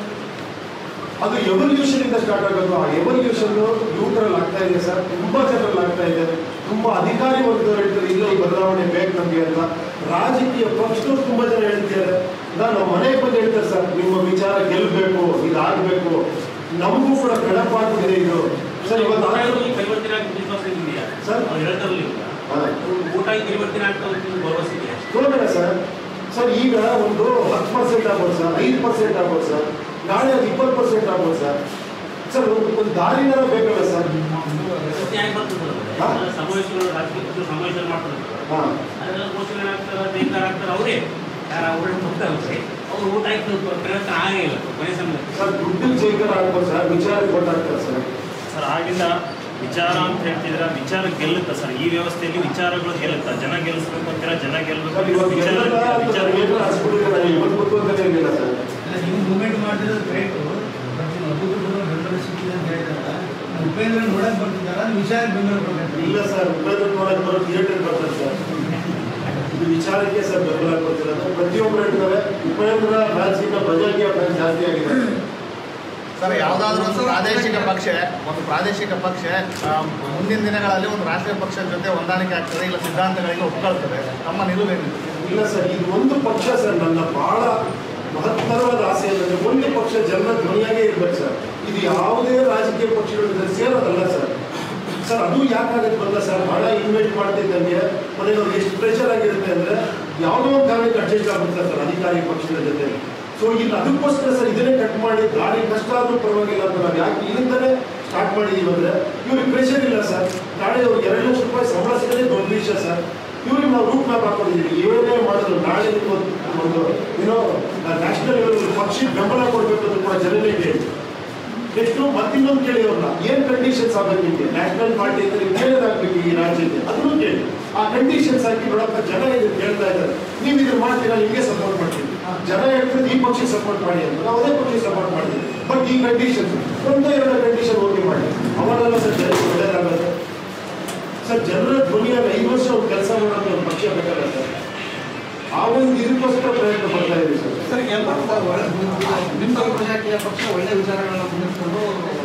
ಅದು ಎವಲ್ಯೂಷನ್ ಇಂದ ಸ್ಟಾರ್ಟ್ ಆಗೋದು ಆ ಎವಲ್ಯೂಷನ್ ಯುವಕರಲ್ಲಿ ಆಗ್ತಾ ಇದೆ ಸರ್ ತುಂಬಾ ಜನರಲ್ಲಿ ಆಗ್ತಾ ಇದೆ ತುಂಬಾ ಅಧಿಕಾರಿ ವರ್ಗದವ್ರು ಹೇಳ್ತಾರೆ ಇಲ್ಲ ಈ ಬದಲಾವಣೆ ಬೇಕು ನಮಗೆ ಅಂತ ರಾಜಕೀಯ ಪಕ್ಷದವ್ರು ತುಂಬಾ ಜನ ಹೇಳ್ತಿದ್ದಾರೆ ನಾನು ನಮ್ಮ ಮನೆಗೆ ಬಂದು ಹೇಳ್ತಾರೆ ಸರ್ ನಿಮ್ಮ ವಿಚಾರ ಗೆಲ್ಲಬೇಕು ಇದಾಗಬೇಕು ನಮಗೂ ಕೂಡ ಕಳಪಾಗಿದೆ ಇದು ಸರ್ ಇವತ್ತು ಊಟ ಆದ್ರೂ- ಪರಿವರ್ತನೆ ಆಗಿ ವಿಶ್ವಾಸ ಇದೆಯಾ ಸರ್? ಅವ್ರು ಹೇಳ್ತಾರಲ್ಲ ಈಗ ಹಾ. ಊಟ ಪರಿವರ್ತನೆ ಆಗ್ತಾ ಒಂದು ಭರವಸೆ ಇದೆಯಾ ನೋಡೋಣ ಸರ್ ಸರ್ ಈಗ ಒಂದು ಹತ್ತು ಪರ್ಸೆಂಟ್ ಆಗ್ಬೋದು ಸರ್ ಐದು ಪರ್ಸೆಂಟ್ ಆಗ್ಬೋದು ಸರ್ ನಾಳೆ ಅದು ಇಪ್ಪತ್ತು ಪರ್ಸೆಂಟ್ ಆಗ್ಬೋದು ಸರ್ ಸರ್ ಒಂದು ಒಂದು ದಾರಿನಾರ ಬೇಕಲ್ಲ ಸರ್ ಪ್ರಶ್ನೆ ಆಗಿ ಬರ್ತದೆ ಹಾ? ಎಲ್ಲ ಸಮಾವೇಶಗಳು ರಾಜಕೀಯ ಪಕ್ಷಗಳು ಸಮಾವೇಶ ಮಾಡ್ತಾರೆ ಹಾಂ ಅದೆಲ್ಲ ಘೋಷಣೆ ಆಗ್ತಾರೆ ತೀರ್ಮಾನ ಆಗ್ತಾರೆ ಅವರೇ ಯಾರು ಅವ್ರ ಹೋಗ್ತಾರೆ ಅವ್ರು ಊಟ ಆಯ್ತು ಪ್ರಯತ್ನ ಆಗೇ ಇಲ್ಲ ಕೊನೆ ಸಮಯದಲ್ಲಿ ಸರ್ ದುಡ್ಡಿನ ಜೈಕರ್ ಆಗ್ಬೋದು ಸರ್ ವಿಚಾರ ಕೊಟ್ಟಾಗ್ತಾರೆ ಸರ್ ಸರ್ ಆಗಿಂದ ವಿಚಾರ ಅಂತ ಹೇಳ್ತಿದ್ರೆ ವಿಚಾರ ಗೆಲ್ಲುತ್ತಾ ಸರ್ ಈ ವ್ಯವಸ್ಥೆಯಲ್ಲಿ ವಿಚಾರಗಳು ಗೆಲ್ಲುತ್ತಾ ಜನ ಗೆಲ್ಲಿಸ್ಬೇಕು ಅಂತೀರಾ ಜನ ಗೆಲ್ಲಬೇಕು ಸರ್ ಇವಾಗ ವಿಚಾರ ಎಲ್ಲ ವಿಚಾರ ಏನು ಹಚ್ಬಿಟ್ಟಿದ್ರೆ ನಾನು ಇವತ್ತು ಗೊತ್ತು ಅಂತ ಏನಿಲ್ಲ ಸರ್ ಅಲ್ಲ, ನೀವು ಮೂವ್ಮೆಂಟ್ ಮಾಡಿರೋದು ಕರೆಕ್ಟು ಬಟ್ ನೀವು ಅಭಿವೃದ್ಧಿ ಬೆಂಬಲ ಸಿಕ್ಕಿದೆ ಅಂತ ಹೇಳಿದಾಗ ಉಪೇಂದ್ರ ನೋಡಕ್ ಬರ್ತಿದ್ದಾರ ವಿಚಾರಕ್ಕೆ ಬೆಂಬಲ ಕೊಡ್ಬೇಕು ಇಲ್ಲ ಸರ್ ಉಪೇಂದ್ರ ನೋಡಕ್ ಬರೋ ಥಿಯೇಟರ್ ಬರ್ತಾರೆ ಸರ್ ಇದು ವಿಚಾರಕ್ಕೆ ಸರ್ ಬೆಂಬಲ ಕೊಡ್ತಿರೋದು ಪ್ರತಿಯೊಬ್ಬರು ಹೇಳ್ತಾರೆ ಉಪೇಂದ್ರ ಫ್ಯಾನ್ಸಿನ ಪ್ರಜಾಕೀಯ ಫ್ಯಾನ್ಸ್ ಜಾಸ್ತಿ ಆಗಿದೆ ಸರ್ ಯಾವುದಾದ್ರೂ ಒಂದು ಪ್ರಾದೇಶಿಕ ಪಕ್ಷ ಒಂದು ಪ್ರಾದೇಶಿಕ ಪಕ್ಷ ಆ, ಮುಂದಿನ ದಿನಗಳಲ್ಲಿ ಒಂದು ರಾಷ್ಟ್ರೀಯ ಪಕ್ಷದ ಜೊತೆ ಹೊಂದಾಣಿಕೆ ಆಗ್ತದೆ ಇಲ್ಲ ಸಿದ್ಧಾಂತಗಳಿಗೆ ಒಪ್ಕೊಳ್ತದೆ ತಮ್ಮ ನಿಲುವೇನಿದೆ ಇಲ್ಲ ಸರ್ ಇದು ಒಂದು ಪಕ್ಷ ಸರ್ ನನ್ನ ಬಹಳ ಮಹತ್ತರವಾದ ಆಸೆ ಏನಂದ್ರೆ ಒಂದು ಪಕ್ಷ ಜನರ ಧ್ವನಿಯಾಗೇ ಇರ್ಬೇಕು ಸರ್ ಇದು ಯಾವುದೇ ರಾಜಕೀಯ ಪಕ್ಷಗಳ ಜೊತೆ ಸೇರೋದಲ್ಲ ಸರ್ ಸರ್ ಅದು ಯಾಕಾಗತ್ತೆ ಬರಲ್ಲ ಸರ್ ಬಹಳ ಇನ್ವೈಟ್ ಮಾಡ್ತಿದ್ದಂಗೆ ಕೊನೆಗೆ ಅವ್ರಿಗೆ ಎಷ್ಟು ಪ್ರೆಷರ್ ಆಗಿರುತ್ತೆ ಅಂದ್ರೆ ಯಾವುದೋ ಒಂದು ಕಾರಣಕ್ಕೆ ಅಡ್ಜಸ್ಟ್ ಆಗ್ಬಿಡ್ತಾರೆ ಸರ್ ಅಧಿಕಾರಿ ಪಕ್ಷದ ಜೊತೆ ಸೊ ಇಲ್ಲಿ ಅದಕ್ಕೋಸ್ಕರ ಸರ್ ಇದನ್ನೇ ಕಟ್ ಮಾಡಿ ಗಾಡಿ ಕಷ್ಟ ಆದ್ರೂ ಪರವಾಗಿಲ್ಲ ಅಂತ ನಾವು ಯಾಕೆ ಇಲ್ಲಿಂದಲೇ ಸ್ಟಾರ್ಟ್ ಮಾಡಿದೀವಿ ಅಂದ್ರೆ ಇವ್ರಿಗೆ ಪ್ರೆಷರ್ ಇಲ್ಲ ಸರ್ ನಾಳೆ ಅವ್ರಿಗೆ ಎರಡು ಲಕ್ಷ ರೂಪಾಯಿ ಸಂಬಳ ಸಿಗೋದೇ ದೊಡ್ಡ ವಿಷಯ ಸರ್ ಇವ್ರಿಗೆ ನಾವು ರೂಟ್ ಮ್ಯಾಪ್ ಹಾಕೊಂಡಿದ್ದೀವಿ ಏನೇ ಮಾಡಿದ್ರು ನಾಳೆ ನೀವು ಒಂದು- ಒಂದು ಏನೋ ನ್ಯಾಷನಲ್ ಲೆವೆಲ್ ಪಕ್ಷಕ್ಕೆ ಬೆಂಬಲ ಕೊಡಬೇಕು ಅಂತ ಕೂಡ ಜನನೇ ಕೇಳಿ ಎಷ್ಟು ಮತ್ತಿನ್ನೊಂದು ಕೇಳಿ ಅವ್ರನ್ನ ಏನ್ ಕಂಡೀಷನ್ಸ್ ಆಗ್ಬೇಕು ನಿಮಗೆ ನ್ಯಾಷನಲ್ ಪಾರ್ಟಿ ಅಂತ ನೀವು ಕೇಳೋದಾಗ್ಬೇಕು ಈ ರಾಜ್ಯಕ್ಕೆ ಅದನ್ನು ಕೇಳಿ ಆ ಕಂಡೀಷನ್ಸ್ ಹಾಕಿ ನೋಡಪ್ಪ ಜನ ಇದನ್ನ ಕೇಳ್ತಾ ಇದ್ದಾರೆ ನೀವು ಇದನ್ನ ಮಾಡ್ತೀರಾ ನಿಮಗೆ ಸಪೋರ್ಟ್ ಮಾಡ್ತೀವಿ ಜನ ಹೇಳ್ತಾರೆ ಈ ಪಕ್ಷಕ್ಕೆ ಸಪೋರ್ಟ್ ಮಾಡಿ ಅಂತ ನಾವು ಅದೇ ಪಕ್ಷಕ್ಕೆ ಸಪೋರ್ಟ್ ಮಾಡ್ತೀವಿ ಬಟ್ ಈ ಕಂಡೀಷನ್ಸ್ ಒಂದು ಎರಡು ಕಂಡೀಷನ್ ಓಕೆ ಮಾಡಿ ಅವಾಗೆಲ್ಲ ಸರ್ ಜನರಿಗೆ ಒಳ್ಳೇದಾಗುತ್ತೆ ಸರ್ ಜನರ ಧ್ವನಿಯಾಗಿ ಐದು ವರ್ಷ ಒಂದು ಕೆಲಸ ಮಾಡೋದು ಒಂದು ಪಕ್ಷ ಬೇಕಲ್ಲ ಸರ್ ಆ ಒಂದು ಇದಕ್ಕೋಸ್ಕರ ಪ್ರಯತ್ನ ಪಡ್ತಾ ಇದ್ದೀವಿ ಸರ್ ಸರ್ ಎಲ್ಲ ನಿಮ್ಮ ಪ್ರಜಾಕೀಯ ಪಕ್ಷ ಒಳ್ಳೆ ವಿಚಾರಗಳನ್ನ ಮುಂದಿಟ್ಕೊಂಡು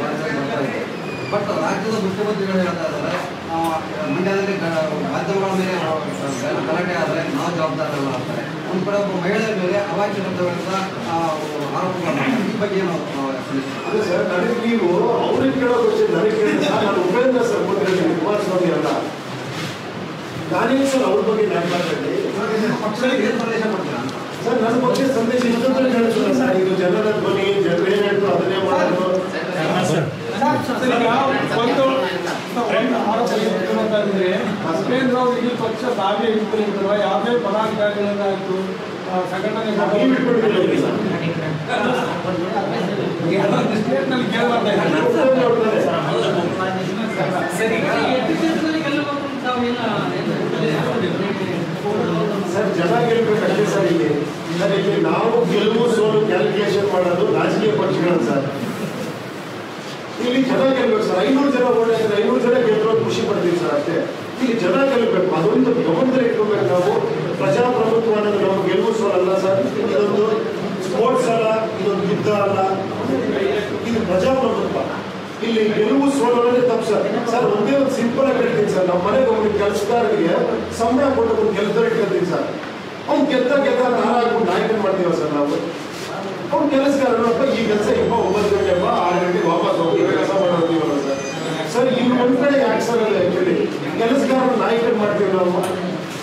ಬಟ್ ರಾಜ್ಯದ ಮುಖ್ಯಮಂತ್ರಿಗಳು ಹೇಳ್ತಾ ಇದ್ದಾರೆ ಆ, ಮಂಡ್ಯದಲ್ಲಿ ಗ- ಮಾಧ್ಯಮಗಳ ಮೇಲೆ ಗ- ಗಲಾಟೆ ಆದರೆ ನಾವು ಜವಾಬ್ದಾರರಲ್ಲ ಅಂತಾರೆ ಒಂದು ಕಡೆ ಒಬ್ಬ ಮಹಿಳೆಯ ಮೇಲೆ ಅವಾಚ್ಯ ಶಬ್ದಗಳಿಂದ ಆ, ಆರೋಪಗಳು ಮಾಡ್ತಾರೆ. ಈ ಬಗ್ಗೆ ಏನು ಆ, ತಿಳಿಸಿ? ಅದೇ ಸರ್ ನನಗೆ ನೀವು ಅವ್ರಿಗೆ ಕೇಳೋ ಕ್ವಶನ್ ನನಗೆ ಕೇಳಿ ಸರ್ ನಾನು ಉಪೇಂದ್ರ ಸರ್ ಗೊತ್ತಿದ್ದೀನಿ ಕುಮಾರಸ್ವಾಮಿ ಅಲ್ಲ ನಾನೇನು ಸರ್ ಅವ್ರ ಬಗ್ಗೆ ನಾನು ಮಾತಾಡಿ ಪಕ್ಷಗಳಿಗೆ ಏನು ಸಂದೇಶ ಕೊಡ್ತೀರಾ ಅಂತ ಸರ್ ನನ್ನ ಬಗ್ಗೆ ಸಂದೇಶ ಇಷ್ಟೊಂದು ಹೇಳಿದ್ರು ಸರ್ ಇದು ಜನರ ಧ್ವನಿ ಜನರು ಏನ್ ಹೇಳ್ತು ಅದನ್ನೇ ಮಾಡೋದು ಸರ್ ಈಗ ಒಂದು ಒಂದು ಆರೋಪ ಇಟ್ಟಿರುವಂತ ಅಂದ್ರೆ ಉಪೇಂದ್ರ ಅವರು ಈ ಪಕ್ಷ ತಾವೇ ಇಟ್ಕೊಂಡಿರುವ ಯಾವುದೇ ಪದಾಧಿಕಾರಿಗಳನ್ನಾಯ್ತು ಆ, ಸಂಘಟನೆ ನೀವು ಇಟ್ಕೊಂಡಿದ್ದೀರಿ ಸರ್ ಸ್ಟೇಟ್ ನಲ್ಲಿ ಕೇಳಬಾರ್ದ ಉಪೇಂದ್ರ ಅವ್ರನ್ನೇ. ಸರ್ ಜನ ಗೆಲ್ಬೇಕಷ್ಟೇ ಸರ್ ಇಲ್ಲಿ ಸರ್ ಇಲ್ಲಿ ನಾವು ಗೆಲುವು ಸೋಲು ಕ್ಯಾಲ್ಕುಲೇಷನ್ ಮಾಡೋದು ರಾಜಕೀಯ ಪಕ್ಷಗಳು ಸರ್ ಇಲ್ಲಿ ಜನ ಗೆಲ್ಬೇಕು ಸರ್ ಐನೂರು ಜನ ಓಟ್ ಹಾಕಿದ್ರೆ ಐನೂರು ಜನ ಗೆಲ್ಲೋ ಖುಷಿ ಪಡ್ತೀವಿ ಸರ್ ಅಷ್ಟೇ ಇಲ್ಲಿ ಜನ ಗೆಲ್ಬೇಕು ಅದೊಂದು ಗಮನದಲ್ಲಿ ಇಟ್ಕೋಬೇಕು ನಾವು ಪ್ರಜಾಪ್ರಭುತ್ವ ಅನ್ನೋದು ನಮ್ಮ ಗೆಲುವು ಸೋಲಲ್ಲ ಸರ್ ಇದೊಂದು ಸ್ಪೋರ್ಟ್ಸ್ ಅಲ್ಲ ಇದೊಂದು ಯುದ್ಧ ಅಲ್ಲ ಇದು ಪ್ರಜಾಪ್ರಭುತ್ವ ಇಲ್ಲಿ ಗೆಲುವು ಸೋಲು ಅನ್ನೋದೇ ತಪ್ಪು ಸರ್ ಸರ್ ಒಂದೇ ಒಂದು ಸಿಂಪಲ್ ಆಗಿ ಹೇಳ್ತೀನಿ ಸರ್ ನಮ್ಮ ಮನೆಗೆ ಒಬ್ಬ ಕೆಲಸಗಾರರಿಗೆ ಸಂಬಳ ಕೊಟ್ಟು ಒಂದು ಕೆಲಸದವ್ರು ಇಟ್ಕೊಳ್ತೀವಿ ಸರ್ ಅವ್ನು ಗೆದ್ದ ಗೆದ್ದ ಹಾರಾಗ್ಬಿಟ್ಟು ನಾಯಕನ್ ಮಾಡ್ತೀವ ಸರ್ ನಾವು ಅವ್ನು ಕೆಲಸಗಾರನಪ್ಪ ಈ ಕೆಲಸ ಇಪ್ಪ ಒಂಬತ್ತು ಗಂಟೆ ಬಾ ಆರು ಗಂಟೆಗೆ ವಾಪಸ್ ಹೋಗಿ ಕೆಲಸ ಮಾಡೋತೀವಲ್ಲ ಸರ್ ಸರ್ ಇಲ್ಲಿ ಒಂದ್ ಕಡೆ ಯಾಕೆ ಸರ್ ಅದು ಆಕ್ಚುಲಿ ಕೆಲಸಗಾರನ ನಾಯಕನ್ ಮಾಡ್ತೀವಿ ನಾವು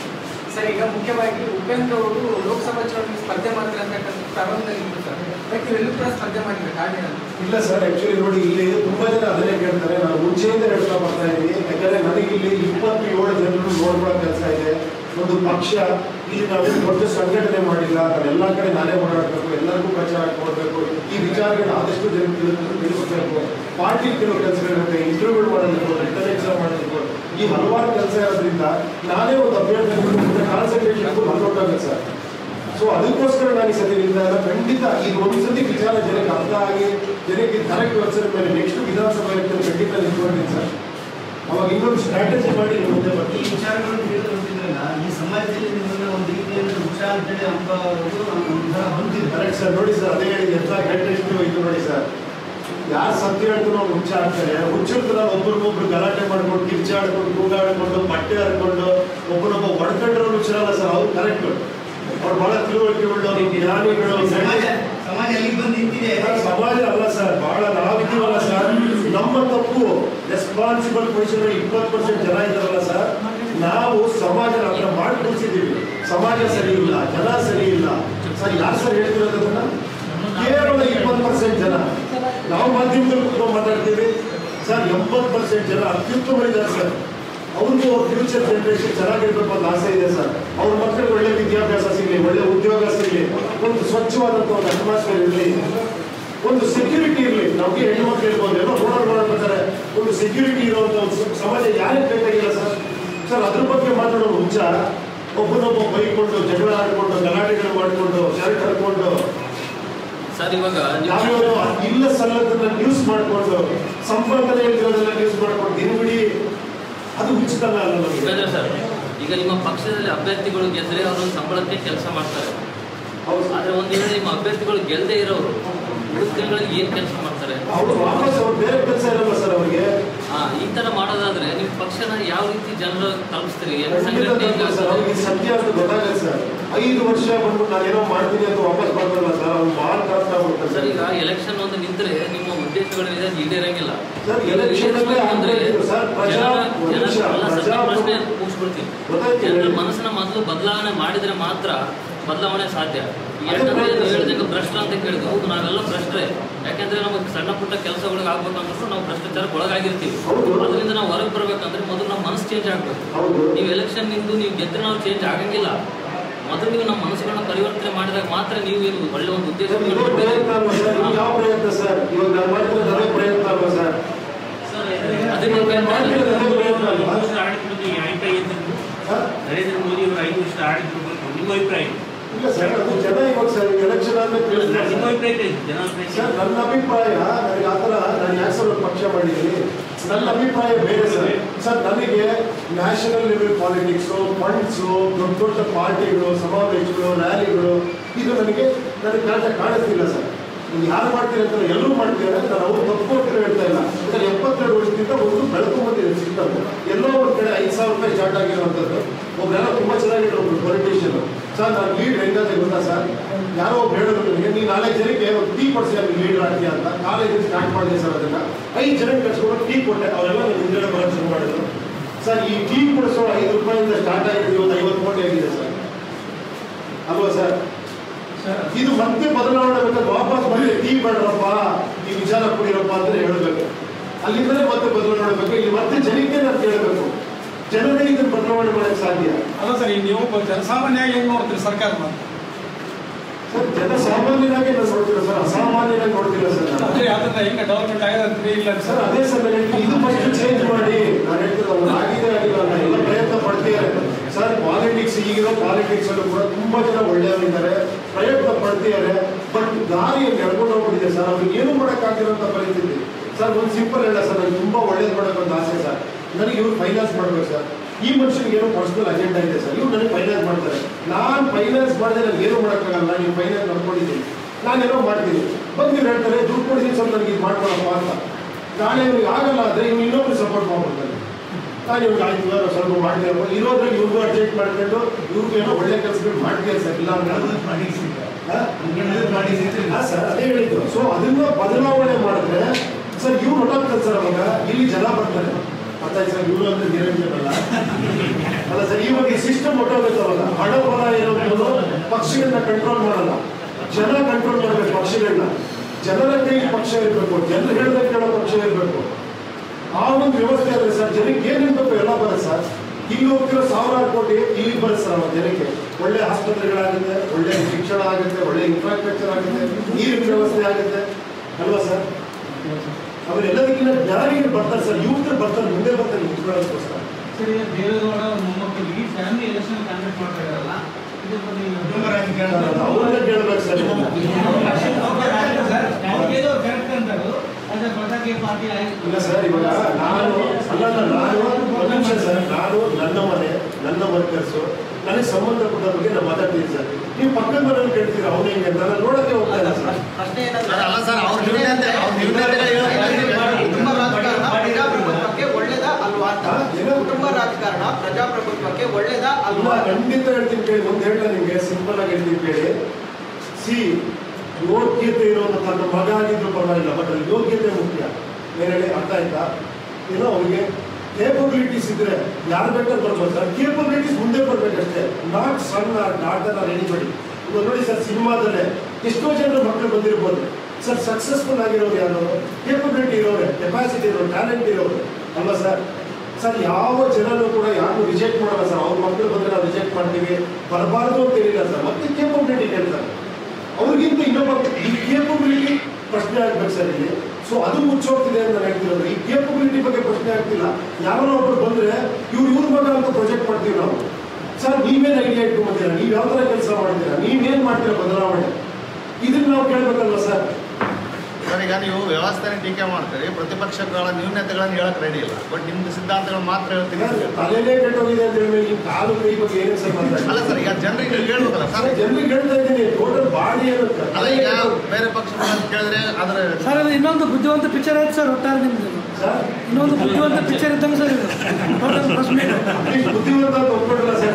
ಸರ್ ಈಗ ಮುಖ್ಯವಾಗಿ ಉಪೇಂದ್ರ ಅವರು ಲೋಕಸಭಾ ಚುನಾವಣೆಗೆ ಸ್ಪರ್ಧೆ ಮಾಡ್ತಾರೆ ಅಂತಕ್ಕಂಥ ಪ್ರಾರಂಭದಲ್ಲಿ ಸರ್ ಬಟ್ ನೀವೆಲ್ಲೂ ಕೂಡ ಸ್ಪರ್ಧೆ ಮಾಡಿದ್ರೆ ಕಾರಣ ಏನು? ಇಲ್ಲ ಸರ್ ಆಕ್ಚುಲಿ ನೋಡಿ ಇಲ್ಲಿ ತುಂಬಾ ಜನ ಅದನ್ನೇ ಕೇಳ್ತಾರೆ ನಾನು ಮುಂಚೆಯಿಂದ ಹೇಳ್ತಾ ಬರ್ತಾ ಇದ್ದೀನಿ ಯಾಕಂದ್ರೆ ನನಗೆ ಇಲ್ಲಿ ಇಪ್ಪತ್ತೇಳು ಜನರು ನೋಡ್ಕೊಳ್ಳೋ ಕೆಲಸ ಇದೆ ಒಂದು ಪಕ್ಷ ಇಲ್ಲಿ ನಾವೇನು ದೊಡ್ಡ ಸಂಘಟನೆ ಮಾಡಿಲ್ಲ ನಾನು ಎಲ್ಲ ಕಡೆ ನಾನೇ ಓಡಾಡಬೇಕು ಎಲ್ಲರಿಗೂ ಪ್ರಚಾರ ಕೊಡಬೇಕು ಈ ವಿಚಾರಗಳನ್ನ ಆದಷ್ಟು ಜನ ತಿಳಿಸಬೇಕು ಪಾರ್ಟಿ ಕೆಲವು ಕೆಲಸಗಳಿರುತ್ತೆ ಇಂಟರ್ವ್ಯೂ ಮಾಡೋದಿರ್ಬೋದು ರಿಟರ್ನ್ ಎಕ್ಸಾಮ್ ಮಾಡೋದಿರ್ಬೋದು ಈ ಹಲವಾರು ಕೆಲಸ ಇರೋದ್ರಿಂದ ನಾನೇ ಒಂದು ಅಭ್ಯರ್ಥಿ ಕಾನ್ಸಂಟ್ರೇಷನ್ ಹೊರಟೋಗುತ್ತೆ ಸರ್ ಸೊ ಅದಕ್ಕೋಸ್ಕರ ನಾನು ಈ ಸತಿ ನಿಲ್ದಾಗ ಖಂಡಿತ ಈಗ ಒಂದ್ಸತಿ ವಿಚಾರ ಜನಕ್ಕೆ ಅರ್ಥ ಆಗಿ ಜನಕ್ಕೆ ಕರೆಕ್ಟ್ ವರ್ಷದ ಮೇಲೆ ನೆಕ್ಸ್ಟ್ ವಿಧಾನಸಭಾ ಎಲೆಕ್ಷನ್ ಖಂಡಿತ ನಿಂತ್ಕೊಂಡಿದ್ದೀನಿ ಸರ್ ಅವಾಗ ಇನ್ನೊಂದು ಸ್ಟ್ರಾಟಜಿ ಮಾಡಿ ಇನ್ನು ಮುಂದೆ ಈ ಬರ್ತೀನಿ ವಿಚಾರಗಳನ್ನು ತಿಳಿದುಕೊಂಡಿದ್ರಲ್ಲ ಈ ಸಮಾಜದಲ್ಲಿ ನಿಮ್ಮನ್ನ ಒಂದು ರೀತಿಯಲ್ಲಿ ವೃಕ್ಷ ಅಂತೇಳಿ ಅಂಬೋದು ಒಂಥರ ಬಂದಿದೆ ಕರೆಕ್ಟ್ ಸರ್ ನೋಡಿ ಸರ್ ಅದೇ ಹೇಳಿದೆ ಎಂತ ಗ್ರೇಟೆಸ್ಟ್ ಇದು ನೋಡಿ ಸರ್ ಯಾರು ಸತ್ಯ ಹೇಳ್ತಾರೋ ಅವ್ರು ಹುಚ್ಚ ಆಗ್ತಾರೆ ಹುಚ್ಚಿರ್ತಾರ ಒಬ್ರಿಗೊಬ್ರು ಗಲಾಟೆ ಮಾಡ್ಕೊಂಡು ಕಿರ್ಚಾಡ್ಕೊಂಡು ಕೂಗಾಡ್ಕೊಂಡು ಬಟ್ಟೆ ಹರ್ಕೊಂಡು ಒಬ್ಬನೊಬ್ಬ ಹೊಡ್ಕೊಂಡ್ರು ಹುಚ್ಚರಲ್ಲ ಸರ್ ಅವ್ರು ಕರೆಕ್ಟ್ ಅವ್ರು ಬಹಳ ತಿಳುವಳಿಕೆ ಉಳ್ಳವರು ಜ್ಞಾನಿಗಳು ಸಮಾಜ ಸಮಾಜ ಅಲ್ಲಿಗೆ ಬಂದು ನಿಂತಿದೆ ಸರ್, ಸಮಾಜ ಅಲ್ಲ ಸರ್ ಬಹಳ ನಾವಿದ್ದೀವಲ್ಲ ಸರ್ ನಮ್ಮ ತಪ್ಪು ರೆಸ್ಪಾನ್ಸಿಬಲ್ ಪೊಸಿಷನ್ ಇಪ್ಪತ್ತು ಪರ್ಸೆಂಟ್ ಜನ ಇದಾರಲ್ಲ ಸರ್ ನಾವು ಸಮಾಜ ಹತ್ರ ಮಾಡಿ ಕೂರಿಸಿದ್ದೀವಿ ಸಮಾಜ ಸರಿ ಇಲ್ಲ ಜನ ಸರಿ ಇಲ್ಲ ಸರ್ ಯಾರು ಸರ್ ಹೇಳ್ತಿರೋದನ್ನ ಕೇವಲ ಇಪ್ಪತ್ತು ಪರ್ಸೆಂಟ್ ಜನ ನಾವು ಮಾಧ್ಯಮದಲ್ಲಿ ಕೂತ್ಕೊಂಡು ಮಾತಾಡ್ತೀವಿ ಸರ್ ಎಂಬತ್ತು ಪರ್ಸೆಂಟ್ ಜನ ಅತ್ಯುತ್ತಮರಿದ್ದಾರೆ ಸರ್ ಅವ್ರಿಗೂ ಅವ್ರ ಫ್ಯೂಚರ್ ಜನರೇಷನ್ ಚೆನ್ನಾಗಿರ್ಬೇಕು ಅಂತ ಆಸೆ ಇದೆ ಸರ್ ಅವ್ರ ಮಕ್ಕಳಿಗೆ ಒಳ್ಳೆ ವಿದ್ಯಾಭ್ಯಾಸ ಸಿಗಲಿ ಒಳ್ಳೆ ಉದ್ಯೋಗ ಸಿಗಲಿ ಒಂದು ಸ್ವಚ್ಛವಾದಂಥ ಒಂದು ಅಟ್ಮಾಸ್ಫಿಯರ್ ಇರಲಿ ಒಂದು ಸೆಕ್ಯೂರಿಟಿ ಇರಲಿ ನಮಗೆ ಹೆಣ್ಣು ಮಕ್ಕಳು ಇರ್ಬೋದು ಏನೋ ರೋಡಲ್ಲಿ ನೋಡ್ಬೇಕಾದ್ರೆ ಒಂದು ಸೆಕ್ಯೂರಿಟಿ ಇರುವಂಥ ಒಂದು ಸ- ಸಮಾಜ ಯಾರಿಗೆ ಬೇಕಾಗಿಲ್ಲ ಸರ್ ಸರ್ ಅದ್ರ ಬಗ್ಗೆ ಮಾತಾಡೋದು ಹುಚ್ಚ ಒಬ್ಬನೊಬ್ಬ ಬೈಕೊಂಡು ಜಗಳ ಆಡ್ಕೊಂಡು ಗಲಾಟೆಗಳು ಮಾಡಿಕೊಂಡು ಶರ್ಟ್ ಹಾಕೊಂಡು ಸರ್ ಇವಾಗ ಯಾವ್ಯಾವ ಇಲ್ಲ ಸಲ್ಲದನ್ನ ನ್ಯೂಸ್ ಮಾಡ್ಕೊಂಡು ಸಂಪರ್ಕನೇ ಇಲ್ದಿರೋದನ್ನ ನ್ಯೂಸ್ ಮಾಡ್ಕೊಂಡು ದಿನವಿಡೀ ಅದು ಹುಚ್ಚತನ ಅಲ್ಲ ನಮಗೆ ಉಪೇಂದ್ರ ಸರ್ ಈಗ ನಿಮ್ಮ ಪಕ್ಷದಲ್ಲಿ ಅಭ್ಯರ್ಥಿಗಳು ಗೆದ್ರೆ ಅವರು ಸಂಬಳಕ್ಕೆ ಕೆಲಸ ಮಾಡ್ತಾರೆ ಹೌದು ಆದ್ರೆ ಒಂದು ವೇಳೆ ನಿಮ್ಮ ಅಭ್ಯರ್ಥಿಗಳು ಗೆಲ್ಲದೆ ಇರೋರು ಉಳಿದ ದಿನಗಳಲ್ಲಿ ಏನ್ ಕೆಲಸ ಮಾಡ್ತಾರೆ ಅವರು ವಾಪಸ್ ಅವ್ರು ಬೇರೆ ಕೆಲಸ ಇರಲ್ಲ ಸರ್ ಅವ್ರಿಗೆ ಆ ಈ ತರ ಮಾಡೋದಾದ್ರೆ ನಿಮ್ಮ ಪಕ್ಷನ ಯಾವ ರೀತಿ ಜನರು ತಲುಪಿಸ್ತೀರಿ ಏನು ಖಂಡಿತ ಸಂಘಟನೆ ತಪ್ಪು ಸರ್ ಅವ್ರಿಗೆ ಸತ್ಯ ಅಂತ ಗೊತ್ತಾಗಲ್ಲ ಸರ್ ಐದು ವರ್ಷ ಬಂದು ನಾನು ಏನೋ ಮಾಡ್ತೀನಿ ಅಂತ ವಾಪಸ್ ಬರ್ತಾರಲ್ಲ ಸರ್ ಅವ್ರು ಭಾಳ ಕಷ್ಟ ಸರ್ ಆಗ್ಬಿಡ್ತಾರೆ ಈಗ ಎಲೆಕ್ಷನ್ ಒಂದು ನಿಂತ್ರೆ ನಿಮ್ಮ ಉದ್ದೇಶಗಳಿದೆ ಅದು ಈಡೇರಂಗಿಲ್ಲ ಸರ್ ಎಲೆಕ್ಷನ್ ಅಲ್ಲೇ ಅಂದ್ರೆ ಆಗ್ಬೇಕು ಸರ್ ಪ್ರಜಾ ಜನರ- ಒಂದು ನಿಮಿಷ, ಜನರ- ಅಲ್ಲ ಸರ್, ಪ್ರಜಾ ನಾನು ಪ್ರಶ್ನೆ ಮುಗಿಸ್ಬಿಡ್ತೀನಿ ಗೊತ್ತಾಯ್ತು ಜನರ ಹೇಳಿ. ಮನಸ್ಸನ್ನ ಮೊದಲು ಬದಲಾವಣೆ ಮಾಡಿದ್ರೆ ಮಾತ್ರ ಬದಲಾವಣೆ ಸಾಧ್ಯ ಈಗ ಅದೇ ಯಾಕಂದ್ರೆ ಪ್ರಯತ್ನ ನೀವು ಸರ್. ಹೇಳಿದಂಗೆ ಭ್ರಷ್ಟ ಅಂತ ಕೇಳಿದ್ವಿ ಹೌದು ನಾವೆಲ್ಲ ಭ್ರಷ್ಟರೇ ಯಾಕಂದ್ರೆ ನಮಗೆ ಸಣ್ಣ ಪುಟ್ಟ ಕೆಲಸಗಳಿಗೆ ಆಗ್ಬೇಕಂದ್ರೆ ನಾವು ಭ್ರಷ್ಟಾಚಾರಕ್ಕೆ ಒಳಗಾಗಿರ್ತೀವಿ ಹೌದು. ಅದರಿಂದ ನಾವು ಹೊರಗೆ ಬರ್ಬೇಕಂದ್ರೆ ಮೊದಲು ನಮ್ಮ ಮನಸ್ಸು ಚೇಂಜ್ ಆಗ್ಬೇಕು ಹೌದು ನೀವು ಎಲೆಕ್ಷನ್ ನಿಂತು ನೀವು ಗೆದ್ರೆ ನಾವು ಚೇಂಜ್ ಆಗಂಗಿಲ್ಲ ಮೊದಲು ನೀವು ನಮ್ಮ ಮನಸ್ಸುಗಳನ್ನ ಪರಿವರ್ತನೆ ಮಾಡಿದಾಗ ಮಾತ್ರ ನೀವು ಏನು ಒಳ್ಳೆ ಒಂದು ಉದ್ದೇಶ ಸರ್, ಇದು ಪ್ರಯತ್ನ ಅಲ್ವಾ ಸರ್ ಇದು ಯಾವ ಪ್ರಯತ್ನ ಸರ್ ಇವಾಗ ನಾನು ಮಾಡ್ತಿರೋದು ಅದೇ ಪ್ರಯತ್ನ ಅಲ್ವಾ ಸರ್ ಅದೇ ನೀವು ನಾನು ಮಾಡ್ತಿರೋದು ಅದೇ ಪ್ರಯತ್ನ ಐದು ಅಲ್ವಾ ವರ್ಷದ ಆಡಳಿತ ಬಗ್ಗೆ ಈ ಅಭಿಪ್ರಾಯ ಏನು ನಿಮ್ದು? ಸರ್? ನರೇಂದ್ರ ಮೋದಿ ಅವರ ಐದು ವರ್ಷದ ಆಡಳಿತ ಬಗ್ಗೆ ನಿಮ್ಮ ಅಭಿಪ್ರಾಯ ಏನು? ಇಲ್ಲ ಸರ್ ಅದು ಜನ ಇವಾಗ ಸರ್ ಎಲೆಕ್ಷನ್ ಆದ್ಮೇಲೆ ತಿಳಿಸ್ತಾರೆ ನಿಮ್ಮ ಸರ್. ಅಭಿಪ್ರಾಯ ತಿಳಿಸಿ, ಜನ ಅಭಿಪ್ರಾಯ ಸರ್ ತಿಳಿಸಿ. ನನ್ನ ಅಭಿಪ್ರಾಯ ನನಗೆ ಆ ಥರ ನಾನು ಯಾಕೆ ಸರ್ ಒಂದು ಪಕ್ಷ ಮಾಡಿದ್ದೀನಿ ನನ್ನ ಅಭಿಪ್ರಾಯ ಬೇರೆ ಸರ್ ಸರ್ ನನಗೆ ನ್ಯಾಷನಲ್ ಲೆವೆಲ್ ಪಾಲಿಟಿಕ್ಸು ಫಂಡ್ಸು ದೊಡ್ಡ ದೊಡ್ಡ ಪಾರ್ಟಿಗಳು ಸಮಾವೇಶಗಳು ರ್ಯಾಲಿಗಳು ಇದು ನನಗೆ ನನಗೆ ಕರೆಕ್ಟಾಗಿ ಕಾಣಿಸ್ತಿಲ್ಲ ಸರ್ ನೀವು ಯಾರು ಮಾಡ್ತೀರಿ ಅಂತ ಎಲ್ಲರೂ ಮಾಡ್ತೀರಾ ನಾನು ಅವ್ರು ತಪ್ಪು ಅಂತ ಹೇಳ್ತಾ ಇಲ್ಲ ಯಾಕಂದ್ರೆ ಎಪ್ಪತ್ತೆರಡು ವರ್ಷದಿಂದ ಒಂದು ಬೆಳಕು ಬಂದಿದೆ ಸಿಸ್ಟಮ್ ಎಲ್ಲೋ ಒಂದು ಕಡೆ ಐದು ಸಾವಿರ ರೂಪಾಯಿ ಸ್ಟಾರ್ಟ್ ಆಗಿರುವಂಥದ್ದು ಒಬ್ಬರೆಲ್ಲ ತುಂಬ ಚೆನ್ನಾಗಿರೋ ಒಬ್ರು ಪೊಲಿಟಿಷಿಯನ್ ಸರ್ ನಾನು ಲೀಡ್ ಹೆಂಗಾದ್ರೆ ಗೊತ್ತಾ ಸರ್ ಯಾರೋ ಒಬ್ರು ಹೇಳಿದ್ರು ನನಗೆ ನೀನು ನಾಲ್ಕು ಜನಕ್ಕೆ ಒಂದು ಟೀ ಕೊಡ್ಸಿ ಅಲ್ಲಿ ಲೀಡರ್ ಆಗ್ತೀಯ ಅಂತ ಕಾಲೇಜಿಗೆ ಸ್ಟಾರ್ಟ್ ಮಾಡಿದೆ ಸರ್ ಅದನ್ನ ಐದು ಜನಕ್ಕೆ ಕಳ್ಸ್ಕೊಂಡು ಟೀ ಕೊಟ್ಟೆ ಅವರೆಲ್ಲ ನನ್ನ ಹಿಂದ್ಗಡೆ ಬರೋಕ್ಕೆ ಶುರು ಮಾಡಿದ್ರು ಸರ್ ಈ ಟೀ ಕೊಡಿಸೋ ಐದು ರೂಪಾಯಿಂದ ಸ್ಟಾರ್ಟ್ ಆಗಿದೆ ಇವತ್ತು ಐವತ್ತು ಕೋಟಿ ಆಗಿದೆ ಸರ್ ಅಲ್ವಾ ಸರ್ ಇದು ಮತ್ತೆ ಬದಲಾವಣೆ ಬೇಕಾದ್ರೆ ವಾಪಸ್ ಬಂದು ಟೀ ಬೇಡ್ರಪ್ಪ ಈ ವಿಚಾರ ಕುಡಿರಪ್ಪ ಅಂತ ಹೇಳ್ಬೇಕು ಅಲ್ಲಿಂದಲೇ ಮತ್ತೆ ಬದಲಾವಣೆ ಬೇಕು ಇಲ್ಲಿ ಮತ್ತೆ ಜನಕ್ಕೆ ನಾನು ಕೇಳಬೇಕು ಜನರೇ ಇದನ್ನ ಬದಲಾವಣೆ ಮಾಡಕ್ಕೆ ಸಾಧ್ಯ ಅಲ್ಲ ಸರ್ ಈಗ ನೀವು ಒಬ್ಬ ಜನಸಾಮಾನ್ಯವಾಗಿ ಹೆಂಗ್ ನೋಡ್ತೀರಿ ಸರ್ಕಾರನ ಸರ್ ಜನ ಸಾಮಾನ್ಯರಾಗಿ ನಾನು ನೋಡ್ತೀರಾ ಸರ್ ಅಸಾಮಾನ್ಯರಾಗಿ ನೋಡ್ತೀರಾ ಸರ್ ನಾನು ಅಂದ್ರೆ ಅದನ್ನ ಹೆಂಗ ಡೆವಲಪ್ಮೆಂಟ್ ಆಗಿದೆ ಅಂತೀರಿ ಇಲ್ಲ ಸರ್ ಅದೇ ಸರ್ ನಾನು ಹೇಳ್ತೀನಿ, ಇದು ಫಸ್ಟ್ ಚೇಂಜ್ ಮಾಡಿ ನಾನು ಹೇಳ್ತೀನಿ ಅವ್ರು ಆಗಿದೆ ಆಗಿಲ್ಲ ಅಂತ ಎಲ್ಲ ಪ್ರಯತ್ನ ಪಡ್ತಿದ್ದಾರೆ ಸರ್ ಪಾಲಿಟಿಕ್ಸ್ ಈಗಿರೋ ಪಾಲಿಟಿಕ್ಸ್ ಅಲ್ಲೂ ಕೂಡ ತುಂಬಾ ಜನ ಒಳ್ಳೆಯವರಿದ್ದಾರೆ ಪ್ರಯತ್ನ ಪಡ್ತಿದ್ದಾರೆ ಬಟ್ ದಾರಿ ನಡ್ಕೊಂಡು ಹೋಗ್ಬಿಟ್ಟಿದೆ ಸರ್ ಅವ್ರಿಗೆ ಏನು ಮಾಡೋಕ್ಕಾಗಿರೋಂಥ ಪರಿಸ್ಥಿತಿ ಸರ್ ಒಂದು ಸಿಂಪಲ್ ಹೇಳ ಸರ್ ನನಗೆ ತುಂಬಾ ಒಳ್ಳೇದು ಮಾಡೋಕ್ಕಂತ ಆಸೆ ಸರ್ ನನಗೆ ಇವ್ರು ಫೈನಾನ್ಸ್ ಮಾಡ್ಬೇಕು ಸರ್ ಈ ಮನುಷ್ಯನಿಗೆ ಏನೋ ಪರ್ಸನಲ್ ಅಜೆಂಡಾ ಇದೆ ಸರ್ ಇವ್ರು ನನಗೆ ಫೈನಾನ್ಸ್ ಮಾಡ್ತಾರೆ ನಾನು ಫೈನಾನ್ಸ್ ಮಾಡಿದ್ರೆ ನನಗೆ ಏನು ಮಾಡೋಕ್ಕಾಗಲ್ಲ ನೀವು ಫೈನಾನ್ಸ್ ಮಾಡ್ಕೊಂಡಿದ್ದೀನಿ ನಾನೇನೋ ಮಾಡ್ತೀನಿ ಬಂದು ಇವ್ರು ಹೇಳ್ತಾರೆ ದುಡ್ಡು ಕೊಡಿಸಿ ಸ್ವಲ್ಪ ನನಗೆ ಇದು ಮಾಡ್ಕೊಳಪ್ಪ ಅಂತ ನಾಳೆ ಇವ್ರಿಗೆ ಆಗಲ್ಲ ಆದರೆ ಇವ್ನು ಇನ್ನೊಬ್ರು ಸಪೋರ್ಟ್ ಮಾಡ್ಬಿಡ್ತಾನೆ ನಾನು ಇವ್ರಿಗೆ ಆಯ್ತು ಇವಾಗ ಸ್ವಲ್ಪ ಮಾಡ್ತೀರಪ್ಪ ಇರೋದ್ರಲ್ಲಿ ಇವ್ರಿಗೂ ಅಡ್ಜಸ್ಟ್ ಮಾಡ್ಕೊಂಡು ಇವ್ರಿಗೂ ಏನೋ ಒಳ್ಳೆ ಕೆಲಸಗಳು ಮಾಡ್ತೀರ ಸರ್ ಇಲ್ಲ ಅಂತ ಯಾವ್ದು ಮಾಡಿಸಿಲ್ಲ ಹಾ? ನಿಮ್ಗೆ ಮಾಡಿಸಿದ್ರೆ ಹಾ ಸರ್ ಅದೇ ಹೇಳಿದ್ದು ಸೊ ಅದನ್ನ ಬದಲಾವಣೆ ಮಾಡಿದ್ರೆ ಸರ್ ಇವ್ರು ಹೊಟ್ಟಾಗ್ತದೆ ಸರ್ ಅವಾಗ ಇಲ್ಲಿ ಜನ ಬರ್ತಾರೆ ಅರ್ಥ ಆಯ್ತು ಸರ್ ಇವ್ರು ಅಂದ್ರೆ ನಿರಂಜನ ಅಲ್ಲ ಅಲ್ಲ ಸರ್ ಇವಾಗ ಈ ಸಿಸ್ಟಮ್ ಹೊಟ್ಟೋಗುತ್ತವಲ್ಲ ಹಣ ಬಲ ಇರೋದು ಪಕ್ಷಗಳನ್ನ ಕಂಟ್ರೋಲ್ ಮಾಡಲ್ಲ ಜನ ಕಂಟ್ರೋಲ್ ಮಾಡಬೇಕು ಪಕ್ಷಗಳನ್ನ ಜನರ ಕೈಗೆ ಪಕ್ಷ ಇರಬೇಕು ಜನರು ಹೇಳಿದ ಕೇಳೋ ಪಕ್ಷ ಇರಬೇಕು ಆ ಒಂದು ವ್ಯವಸ್ಥೆ ಆದ್ರೆ ಸರ್ ಜನಕ್ಕೆ ಏನೇನು ಬೇಕು ಎಲ್ಲ ಬರುತ್ತೆ ಸರ್ ಇಲ್ಲಿ ಹೋಗ್ತಿರೋ ಸಾವಿರಾರು ಕೋಟಿ ಇಲ್ಲಿ ಬರುತ್ತೆ ಸರ್ ಅವ್ರ ಜನಕ್ಕೆ ಒಳ್ಳೆ ಆಸ್ಪತ್ರೆಗಳಾಗುತ್ತೆ ಒಳ್ಳೆ ಶಿಕ್ಷಣ ಆಗುತ್ತೆ ಒಳ್ಳೆ ಇನ್ಫ್ರಾಸ್ಟ್ರಕ್ಚರ್ ಆಗುತ್ತೆ ನೀರಿನ ವ್ಯವಸ್ಥೆ ಆಗುತ್ತೆ ಅಲ್ವಾ ಸರ್ ಆಮೇಲೆ ಎಲ್ಲದಕ್ಕಿಂತ ಜ್ಞಾನಿಗಳು ಬರ್ತಾರೆ ಸರ್ ಯುವಕರು ಬರ್ತಾರೆ ಮುಂದೆ ಬರ್ತಾರೆ ನಿಂತ್ಕೊಳ್ಳೋದಕ್ಕೋಸ್ಕರ ಸರಿ ದೇವೇಗೌಡ ಅವ್ರ ಮೊಮ್ಮಕ್ಕಳು ಈ ಫ್ಯಾಮಿಲಿ ಎಲೆಕ್ಷನ್ ಕಾಂಟ್ಯಾಕ್ಟ್ ಮಾಡ್ತಾ ಇದಾರಲ್ಲ ಇದ್ರ ಬಗ್ಗೆ ನೀವು ಕುಟುಂಬ ರಾಜಕಾರಣ ಅವ್ರನ್ನ ಕೇಳ್ಬೇಕು ಸರ್ ಅವ್ರಿಗೇನೋ ಕರೆಕ್ಟ್ ಅಂತಾರೆ ಅದೇ ಪಟಾಕಿ ಪಾರ್ಟಿ ಆಯ್ತು ಇಲ್ಲ ಸರ್ ಇವಾಗ ನಾನು ಅಲ್ಲ ನಾನು ಒಂದು ನಿಮಿಷ ಸರ್ ನಾನು ನನ್ನ ಮನೆ ನನ್ನ ವರ್ಕರ್ಸು ನನಗೆ ಸಂಬಂಧಪಟ್ಟ ಬಗ್ಗೆ ನಾನು ಮಾತಾಡ್ತೀನಿ ಸರ್ ನೀವು ಪಕ್ಕದ ಮನೆಯಲ್ಲಿ ಕೇಳ್ತೀರಾ ಅವ್ನು ಹೆಂಗೆ ಅಂತ ನಾನು ನೋಡಕ್ಕೆ ಹೋಗ್ತಾ ಇಲ್ಲ ಸರ್ ಪ್ರಶ್ನೆ ಸರ್, ಅಲ್ಲ ಸರ್ ಅವ್ರ ನ್ಯೂನತೆ ಅವ್ರ ನ್ಯೂನತೆಗಳು ಹೇಳೋದು ಕುಟುಂಬ ರಾಜಕಾರಣ ಪ್ರಜಾಪ್ರಭುತ್ವಕ್ಕೆ ಒಳ್ಳೇದಾ ಅಲ್ವಾ ಅಂತ ಹಾ? ಏನು? ಕುಟುಂಬ ರಾಜಕಾರಣ ಪ್ರಜಾಪ್ರಭುತ್ವಕ್ಕೆ ಒಳ್ಳೇದಾ ಅಲ್ವಾ ಅಲ್ವಾ ಅಂತ. ಖಂಡಿತ ಹೇಳ್ತೀನಿ ಕೇಳಿ ಒಂದು ಹೇಳ್ತಾ ನಿಮಗೆ ಸಿಂಪಲ್ ಆಗಿ ಹೇಳ್ತೀನಿ ಕೇಳಿ ಸಿ ಯೋಗ್ಯತೆ ಇರೋದು ತನ್ನ ಮಗ ಆಗಿದ್ರು ಪರವಾಗಿಲ್ಲ ಬಟ್ ಅಲ್ಲಿ ಯೋಗ್ಯತೆ ಮುಖ್ಯ ಏನು ಹೇಳಿ ಅರ್ಥ ಆಯ್ತಾ ಏನೋ ಅವ್ರಿಗೆ ಕೇಪಬಿಲಿಟೀಸ್ ಇದ್ರೆ ಯಾರು ಬೇಕಾದ್ರೂ ಬರ್ಬೋದು ಸರ್ ಕೇಪಬಿಲಿಟೀಸ್ ಮುಂದೆ ಬರ್ಬೇಕಷ್ಟೇ ನಾಟ್ ಸಣ್ಣ ಡಾಟರ್ ಆರ್ ಎನಿಬಡಿ ಇವಾಗ ನೋಡಿ ಸರ್ ಸಿನಿಮಾದಲ್ಲೇ ಎಷ್ಟೋ ಜನರು ಮಕ್ಕಳು ಬಂದಿರ್ಬೋದು ಸರ್ ಸಕ್ಸಸ್ಫುಲ್ ಆಗಿರೋರು ಯಾರು ಕೇಪಬಿಲಿಟಿ ಇರೋರೆ ಕೆಪಾಸಿಟಿ ಇರೋರು ಟ್ಯಾಲೆಂಟ್ ಇರೋರು ಅಲ್ವಾ ಸರ್ ಸರ್ ಯಾವ ಜನರು ಕೂಡ ಯಾರು ರಿಜೆಕ್ಟ್ ಮಾಡಲ್ಲ ಸರ್ ಅವ್ರ ಮಕ್ಕಳು ಬಂದ್ರೆ ನಾವು ರಿಜೆಕ್ಟ್ ಮಾಡ್ತೀವಿ ಬರಬಾರ್ದು ಅಂತ ಹೇಳಿಲ್ಲ ಸರ್ ಮತ್ತೆ ಕೇಪಬಿಲಿಟಿ ಹೇಳ್ತಾರೆ ಅವ್ರಿಗಿಂತ ಇನ್ನೊಬ್ಬ ಈ ಕೇಪಬಿಲಿಟಿ ಪ್ರಶ್ನೆ ಆಗ್ಬೇಕು ಸರ್ ಇಲ್ಲಿ ಸೊ ಅದು ಮುಚ್ಚೋಗ್ತಿದೆ ಅಂತ ನಾನು ಹೇಳ್ತಿರೋದು ಈ ಕೇಪಬಿಲಿಟಿ ಬಗ್ಗೆ ಪ್ರಶ್ನೆ ಆಗ್ತಿಲ್ಲ ಯಾರೋ ಒಬ್ರು ಬಂದ್ರೆ ಇವ್ರು ಇವ್ರ ಮಗ ಅಂತ ಪ್ರೊಜೆಕ್ಟ್ ಮಾಡ್ತೀವಿ ನಾವು ಸರ್ ನೀವೇನು ಐಡಿಯಾ ಇಟ್ಕೊಂಡ್ಬಂತೀರಾ ನೀವು ಯಾವ ಥರ ಕೆಲಸ ಮಾಡ್ತೀರಾ ನೀವೇನು ಮಾಡ್ತೀರಾ ಬದಲಾವಣೆ ಇದನ್ನ ನಾವು ಕೇಳ್ಬೇಕಲ್ವಾ ಸರ್ ಸರ್ ಈಗ ನೀವು ವ್ಯವಸ್ಥೆನ ಟೀಕೆ ಮಾಡ್ತೀರಿ ಪ್ರತಿಪಕ್ಷಗಳ ನ್ಯೂನತೆಗಳನ್ನು ಹೇಳಕ್ ರೆಡಿ ಇಲ್ಲ ಬಟ್ ನಿಮ್ದು ಸಿದ್ಧಾಂತಗಳು ಮಾತ್ರ ಹೇಳ್ತೀನಿ ಅಂತ ಹೇಳ್ತಾರೆ. ತಲೆನೇ ಕೆಟ್ಟೋಗಿದೆ ಅಂತ ಹೇಳಿ ಈ ಕಾಲು ಕೈ ಬಗ್ಗೆ ಏನೇ ಸರ್ ಮಾತಾಡ್ತಾರೆ ಅಲ್ಲ ಸರ್ ಈಗ ಜನರಿಗೆ ನೀವು ಹೇಳ್ಬೇಕಲ್ಲ ಸರ್ ಜನರಿಗೆ ಹೇಳ್ತಾ ಇದ್ದೀನಿ ಟೋಟಲ್ ಬಾಡಿ ಏನಂತ ಅಲ್ಲ ಈಗ ಬೇರೆ ಪಕ್ಷಗಳನ್ನು ಕೇಳಿದ್ರೆ ಅದರ ಸರ್ ಅದು ಇನ್ನೊಂದು ಬುದ್ಧಿವಂತ ಪಿಕ್ಚರ್ ಆಯ್ತು ಸರ್ ಒಟ್ಟಾರೆ ನಿಮ್ದು ಸರ್ ಇನ್ನೊಂದು ಬುದ್ಧಿವಂತ ಪಿಕ್ಚರ್ ಇದ್ದಂಗೆ ಸರ್ ಇದು ಟೋಟಲ್ ಪ್ರಶ್ನೆ ಅಟ್ಲೀಸ್ಟ್ ಬುದ್ಧಿವಂತ ಅಂತ ಒಪ್ಕೊಂಡ್ರಲ್ಲ ಸರ್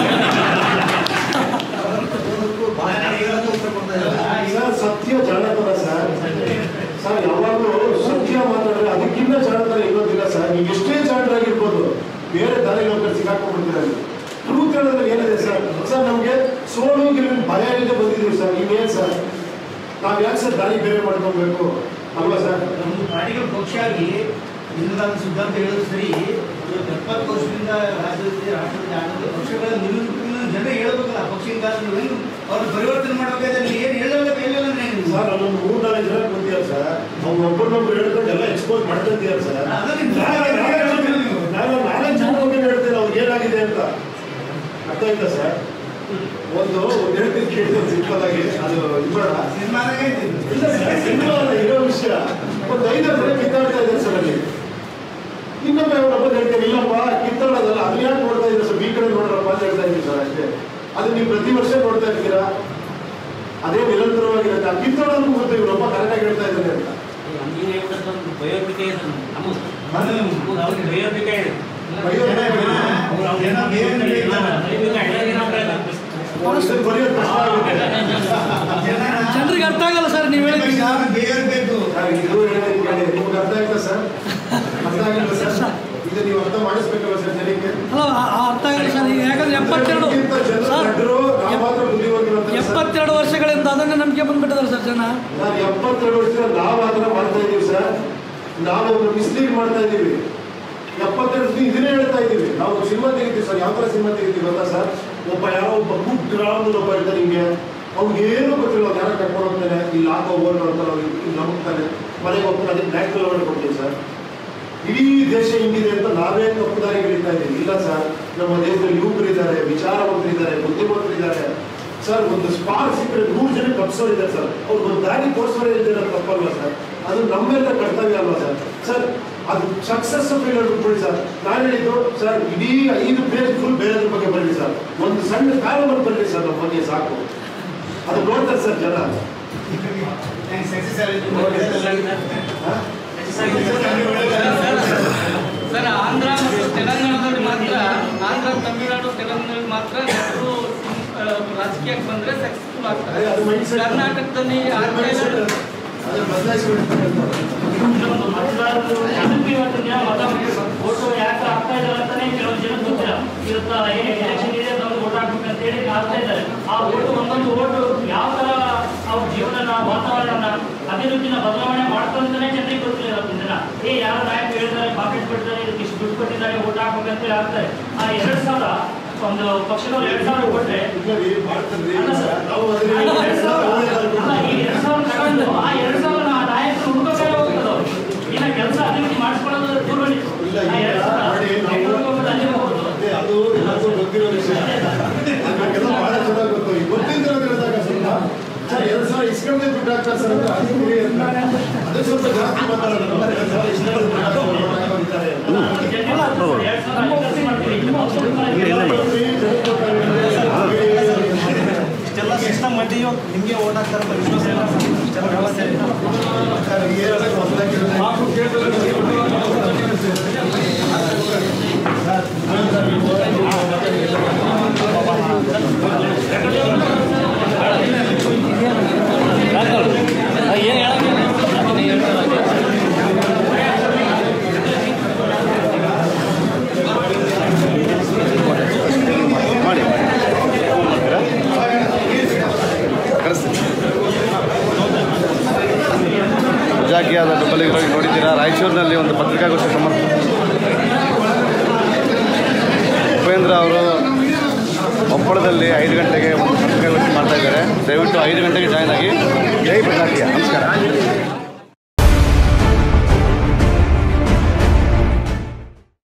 ಓದೋದಕ್ಕೂ ಬಹಳ ಜಾತಿಗಳನ್ನು ಉತ್ತರ ಕೊಡ್ತಾ ಇದ್ದಾರೆ. ಸರ್ ಸತ್ಯ ಜಾಣತನ ಸರ್ ಸರ್ ಯಾವಾಗಲೂ ಸತ್ಯ ಮಾತಾಡಿದ್ರೆ ಅದಕ್ಕಿಂತ ಜಾಣತನ ಇನ್ನೊಂದಿಲ್ಲ ಸರ್ ನೀವು ಎಷ್ಟೇ ಜಾಣರಾಗಿರ್ಬೋದು ಬೇರೆ ದಾರಿ ಹೋಗ್ತಾರೆ ಸಿಗಾಕೊಂಡ್ಬಿಡ್ತೀರ ಅಲ್ಲಿ ಟ್ರೂತ್ ಹೇಳೋದ್ರಲ್ಲಿ ಏನಿದೆ ಸರ್ ಸರ್ ನಮಗೆ ಸೋಲು ಗೆಲುವಿನ ಭಯ ಇಲ್ಲದೆ ಬಂದಿದ್ದೀವಿ ಸರ್ ನೀವೇನು ಸರ್ ನಾವು ಯಾಕೆ ಸರ್ ದಾರಿ ಬೇರೆ ಮಾಡ್ಕೊಬೇಕು ಅಲ್ವಾ ಸರ್ ನಮ್ದು ಪಾರ್ಟಿಗಳು ಪಕ್ಷ ಆಗಿ ಹಿಂದೂ ಸಿದ್ಧಾಂತ ಹೇಳೋದು ಸರಿ ಇವತ್ತು ಎಪ್ಪತ್ತು ವರ್ಷದಿಂದ ರಾಜ್ಯದಲ್ಲಿ ರಾಷ್ಟ್ರದಲ್ಲಿ ಆಡೋದು ಪಕ್ಷಗಳ ನಿಲುವನ್ನು ಜನ ಹೇಳ್ಬೇಕಲ್ಲ ಪಕ್ಷಿನ ಕಾಲದಲ್ಲಿ ಏನು ಅವ್ರು ಪರಿವರ್ತನೆ ಮಾಡ್ಬೇಕಾದ್ರೆ ಏನು ಹೇಳಲ್ಲ ಹೇಳಿಲ್ಲ ನೀವು ಸರ್ ಅಲ್ಲೊಂದು ಮೂರ್ ನಾಲ್ಕು ಜನ ಕೂತಿಯಾರ ಸರ್ ಅವ್ರು ಒಬ್ಬರನ್ನೊಬ್ರು ಹೇಳ್ಕೊಂಡು ಎಲ್ಲ ಎಕ್ಸ್ಪೋಸ್ ಮಾಡ್ಕೊಂತೀಯಾರ ಸರ್ ಅದನ್ನ ನಾನು ನಾಲ್ಕು ಜನ- ನಾನು ನಾಲ್ಕು ಜನ ಬಗ್ಗೆ ಹೇಳ್ತೇನೆ ಅವ್ರಿಗೆ ಏನಾಗಿದೆ ಅಂತ ಅರ್ಥ ಆಯ್ತಾ ಸರ್ ಒಂದು ಒಂದು ಹೇಳ್ತೀನಿ ಕೇಳ್ತೀನಿ ಸಿಂಪಲ್ ಆಗಿ ಅದು ಇಬ್ಬರ ಸಿನಿಮಾದಾಗ ಇದ್ದಿದ್ದು. ಇಲ್ಲ ಸರ್ ಸಿನಿಮಾ ಅಲ್ಲ, ಇರೋ ವಿಷಯ ಒಂದು ಐದಾರು ಜನ ಕಿತ್ತಾಡ್ತಾ ಇದ್ದಾರೆ ಸರ್ ಅಲ್ಲಿ ಇನ್ನೊಮ್ಮೆ ಅವರೊಬ್ಬ ಹೇಳ್ತಾರೆ ಇಲ್ಲಪ್ಪ ಕಿತ್ತಾಡೋದಲ್ಲ ಅದು ಯಾಕೆ ನೋಡ್ತಾ ಇದ್ದಾರೆ ಸರ್ ಈ ಕಡೆ ನೋಡ್ರಪ್ಪ ಅಂತ ಹೇಳ್ತಾ ಇದ್ದೀವಿ ಸರ್ ಅಷ್ಟೇ ಅದು ನೀವು ಪ್ರತಿ ವರ್ಷ ನೋಡ್ತಾ ಇರ್ತೀರಾ ಅದೇ ನಿರಂತರವಾಗಿರುತ್ತೆ ಆ ಕಿತ್ತಾಡೋದು ಗೊತ್ತು ಇವರೊಬ್ಬ ಕರೆಕ್ಟಾಗಿ ಹೇಳ್ತಾ ಇದ್ದಾರೆ ಅಂತ ನೀವು ಹೇಳ್ಬಿಟ್ಟು ಒಂದು ಬಯೋಪಿಕೆ ಇದೆ ನಮ್ಮದು ಅದು ನಮ್ಮದು ಅವ್ರಿಗೆ ಬಯೋಪಿಕೆ ಇದೆ ಅವ್ರು ಅವ್ರು ಏನೋ ಬೇರೆ ಬೇರೆ ಇದ್ದಾರೆ. ಬಯೋಪಿಕೆ ಇದೆ, ಏನೋ ಪ್ರಯತ್ನ. ಇದನ್ನ ಬರೆಯೋದು ಕಷ್ಟ ಆಗುತ್ತೆ ಜನರಿಗೆ ಅರ್ಥ ಆಗಲ್ಲ ಸರ್ ನೀವು ಹೇಳಿದ್ರೆ ಈಗ ಬೇರೆ ಬೇಕು ಸರ್, ಇದು ಹೇಳಿದ್ರೆ ಕೇಳಿ ನಿಮ್ಗೆ ಅರ್ಥ ಆಯ್ತಾ ಸರ್ ಅರ್ಥ ಆಗಿಲ್ಲ ಸರ್ ಇದು ನೀವು ಅರ್ಥ ಮಾಡಿಸ್ಬೇಕಲ್ಲ ಸರ್ ಜನಕ್ಕೆ ಅಲ್ಲ ಆ- ಆ ಅರ್ಥ ಆಗಲ್ಲ ಸರ್ ಈಗ ಯಾಕಂದ್ರೆ ಎಪ್ಪತ್ತೆರಡು ಜನಕ್ಕಿಂತ ಜನರು ಸರ್ ದಡ್ಡರು, ನಾವು ಮಾತ್ರ ಬುದ್ಧಿವಂತರು ಅಂತ ಸರ್. ಎಪ್ಪತ್ತೆರಡು ವರ್ಷಗಳಿಂದ ಅದನ್ನೇ ನಂಬಿಕೆ ಬಂದ್ಬಿಟ್ಟಿದ್ದಾರೆ ಸರ್ ಜನ ನಾನು ಎಪ್ಪತ್ತೆರಡು ವರ್ಷದಿಂದ ನಾವು ಆ ಥರ ಮಾಡ್ತಾ ಇದ್ದೀವಿ ಸರ್ ನಾವು ಒಂದು ಮಿಸ್ಲೀಡ್ ಮಾಡ್ತಾ ಇದ್ದೀವಿ ಎಪ್ಪತ್ತೆರಡು ವರ್ಷದಿಂದ ಇದನ್ನೇ ಹೇಳ್ತಾ ಇದ್ದೀವಿ ನಾವು ಸಿನಿಮಾ ತೆಗಿತೀವಿ ಸರ್ ಯಾವ ಥರ ಸಿನಿಮಾ ತೆಗಿತೀವಿ ಗೊತ್ತಾ ಸರ್ ಒಬ್ಬ ಯಾರೋ ಒಬ್ಬ ಗುಡ್ ಗ್ರಾಮದ ಒಬ್ಬ ಇರ್ತಾನೆ ಹಿಂಗೆ ಅವ್ನಿಗೆ ಏನು ಗೊತ್ತಿಲ್ಲ ಅವ್ನು ಯಾರೋ ಕರ್ಕೊಂಡು ಹೋಗ್ತಾನೆ ಇಲ್ಲಿ ಹಾಕೋ ಓಡ್ ನೋಡ್ತಾನೆ ಅವ್ನು ಇಲ್ಲಿ ನಂಬ್ತಾನೆ ಮನೆಗೆ ಹೋಗ್ತಾನೆ ಅದಕ್ಕೆ ಬ್ಲ್ಯಾಕ್ ಕಲರ್ ಕೊಡ್ತೀವಿ ಸರ್ ಇಡೀ ದೇಶ ಹಿಂಗಿದೆ ಅಂತ ನಾವೇ ತಪ್ಪು ದಾರಿ ಹಿಡಿತಾ ಇದ್ದೀವಿ ಇಲ್ಲ ಸರ್ ನಮ್ಮ ದೇಶದಲ್ಲಿ ಯುವಕರಿದ್ದಾರೆ ವಿಚಾರವಂತರಿದ್ದಾರೆ ಬುದ್ಧಿವಂತರಿದ್ದಾರೆ ಸರ್ ಒಂದು ಸ್ಪಾರ್ಕ್ ಸಿಕ್ಕರೆ ನೂರು ಜನ ಕಪ್ಸೋರಿದ್ದಾರೆ ಸರ್ ಅವ್ರು ಒಂದು ದಾರಿ ತೋರಿಸೋರೇ ಇದ್ದಾರೆ ತಪ್ಪಲ್ವಾ ಸರ್ ಅದು ನಮ್ಮೆಲ್ಲ ಕರ್ತವ್ಯ ಅಲ್ವಾ ಸರ್ ಸರ್ ಅದು ಸಕ್ಸಸ್ ಫೇಲರ್ ಬಿಟ್ಬಿಡಿ ಸರ್ ನಾನು ಹೇಳಿದ್ದು ಸರ್ ಇಡೀ ಐದು ಪೇಜ್ ಫುಲ್ ಬೇರೆದ್ರ ಬಗ್ಗೆ ಬರಲಿ ಸರ್ ಒಂದು ಸಣ್ಣ ಕಾಲವನ್ನು ಬರಲಿ ಸರ್ ನಮ್ಮ ಬಗ್ಗೆ ಸಾಕು ಅದು ನೋಡ್ತಾರೆ ಸರ್ ಜನ ಸಕ್ಸಸ್ ಹಾ? ಸರ್ ಆಂಧ್ರ ಮತ್ತು ತೆಲಂಗಾಣದಲ್ಲಿ ಮಾತ್ರ ಆಂಧ್ರ ತಮಿಳುನಾಡು ತೆಲಂಗಾಣದಲ್ಲಿ ಮಾತ್ರ ನೆಹರು ರಾಜಕೀಯಕ್ಕೆ ಬಂದ್ರೆ ಸಕ್ಸಸ್ಫುಲ್ ಆಗ್ತಾರೆ ಅದು mindset. ಕರ್ನಾಟಕದಲ್ಲಿ ಆಗ್ತಾ ಇಲ್ಲ ಅದನ್ನ ಬದಲಾಯಿಸಿಬಿಡ್ತಾರೆ ಕೆಲವೊಂದು ಮತದಾರರು ಅದಕ್ಕೆ ಇವತ್ತು ದಿನ ಮತ ಓಟು ಯಾಕೆ ಆಗ್ತಾ ಇದ್ದಾರೆ ಅಂತಾನೆ ಕೆಲವೊಂದು ಜನ ಗೊತ್ತಿಲ್ಲ ಇವತ್ತು ಏನು ಎಲೆಕ್ಷನ್ ಇದೆ ನಮ್ಗೆ ಓಟ್ ಹಾಕ್ಬೇಕು ಅಂತ ಹೇಳಿ ಆಗ್ತಾ ಇದ್ದಾರೆ ಆ ಓಟು ಒಂದೊಂದು ಓಟು ಯಾವ ತರ ಅವ್ರ ಜೀವನನ ವಾತಾವರಣ ಅಭಿವೃದ್ಧಿನ ಬದಲಾವಣೆ ಮಾಡ್ಕೊಂತಾನೆ ಜನರಿಗೆ ಗೊತ್ತಿಲ್ಲ ಇವತ್ತಿನ ದಿನ ಏ ಯಾವ ನಾಯಕ ಹೇಳಿದ್ದಾರೆ ಪಾಕೆಟ್ ಕೊಟ್ಟಿದ್ದಾರೆ ಇದಕ್ಕೆ ಇಷ್ಟು ದುಡ್ಡು ಕೊಟ್ಟಿದ್ದಾರೆ ಓಟ್ ಹಾಕ್ಬೇಕು ಅಂತ ಹೇಳಿ ಆಗ್ತಾರೆ ಆ ಎರಡ್ ಸಾವಿರ ಒಂದು ಪಕ್ಷದವ್ರು ಎರಡ್ ಸಾವಿರ ಕೊಟ್ರೆ ಅಲ್ಲ ಸರ್. ನಾವು ಅಲ್ಲ, ಎರಡ್ ಸಾವಿರ ಅಲ್ಲ, ಈ ಎರಡ್ ಸಾವಿರ ತಗೊಂಡು ಆ ಎರಡ್ ಸಾವಿರ ಆ ನಾಯಕರು ಹುಡುಗಕ್ಕೆ ಹೋಗ್ತದೆ ಅವ್ರು. ಇನ್ನ ಕೆಲಸ ಅಭಿವೃದ್ಧಿ ಮಾಡಿಸ್ಕೊಳ್ಳೋದು ದೂರವಾಣಿ ಇಲ್ಲ ಆ ಈಗ ಎರಡ್ ಸಾವಿರ ನೋಡಿ ನಾವು ಬೆಂಗಳೂರಿಗೆ ಹೋಗೋದು ಅಲ್ಲೇ ಹೋಗೋದು ಅದೇ ಅದು ಎಲ್ಲರಿಗೂ ಗೊತ್ತಿರೋ ವಿಷಯ ನಮಗೆಲ್ಲ ಬಹಳ ಚೆನ್ನಾಗಿ ಗೊತ್ತು ಈ ಗೊತ್ತಿದ್ದಿರೋದ್ರಿಂದ ಸ್ವಲ್ಪ ಸರ್ ಎರಡು ಸಾವಿರ ಇಸ್ಕೊಂಡೇ ದುಡ್ಡು ಹಾಕ್ತಾರೆ ಸರ್ ಅಂದ್ರೆ ಅದು ಗುರಿ ಅಂತ ಅದೇ ಸ್ವಲ್ಪ ಜಾಸ್ತಿ ಮಾತಾಡೋದು ಎರಡು ಸಾವಿರ ಇಸ್ಕೊಂಡೇ ದುಡ್ಡು ಹಾಕ್ತಾರೆ ಎರಡ್ ಸಾವಿರ ಅಲ್ಲಿ ಖರ್ಚು ಮಾಡ್ತೀವಿ ಇನ್ನೂ ಸ್ವಲ್ಪ ಇಷ್ಟೆಲ್ಲ ಸಿಸ್ಟಮ್ ಮಾಡಿ ನಿಮಗೆ ಓಟ್ ಹಾಕ್ತಾರೆ ಅಂತ ವಿಶ್ವಾಸ ಇಲ್ಲ ಇಷ್ಟೆಲ್ಲ ವ್ಯವಸ್ಥೆ ಇದೆ ಸರ್ ಈಗ ಹೇಳೋದಕ್ಕೆ ಹೊಸದಾಗಿರೋದು ಹಾಗೂ ಕೇಂದ್ರದಲ್ಲಿ ಮುಜಾಕಿಯಾದ ಬೆಂಬಲಿಗರಾಗಿ ನೋಡಿದ್ದೀರಾ ರಾಯಚೂರಿನಲ್ಲಿ ಒಂದು ಪತ್ರಿಕಾಗೋಷ್ಠಿ ಸಮರ್ಥ ಉಪೇಂದ್ರ ಅವರು ಕೊಪ್ಪಳದಲ್ಲಿ ಐದು ಗಂಟೆಗೆ ಒಂದು ಪತ್ರಿಕಾಗೋಷ್ಠಿ ಮಾಡ್ತಾ ಇದ್ದಾರೆ ದಯವಿಟ್ಟು ಐದು ಗಂಟೆಗೆ ಜಾಯ್ನ್ ಆಗಿ ಜೈ ಪ್ರಜಾಕೀಯ ನಮಸ್ಕಾರ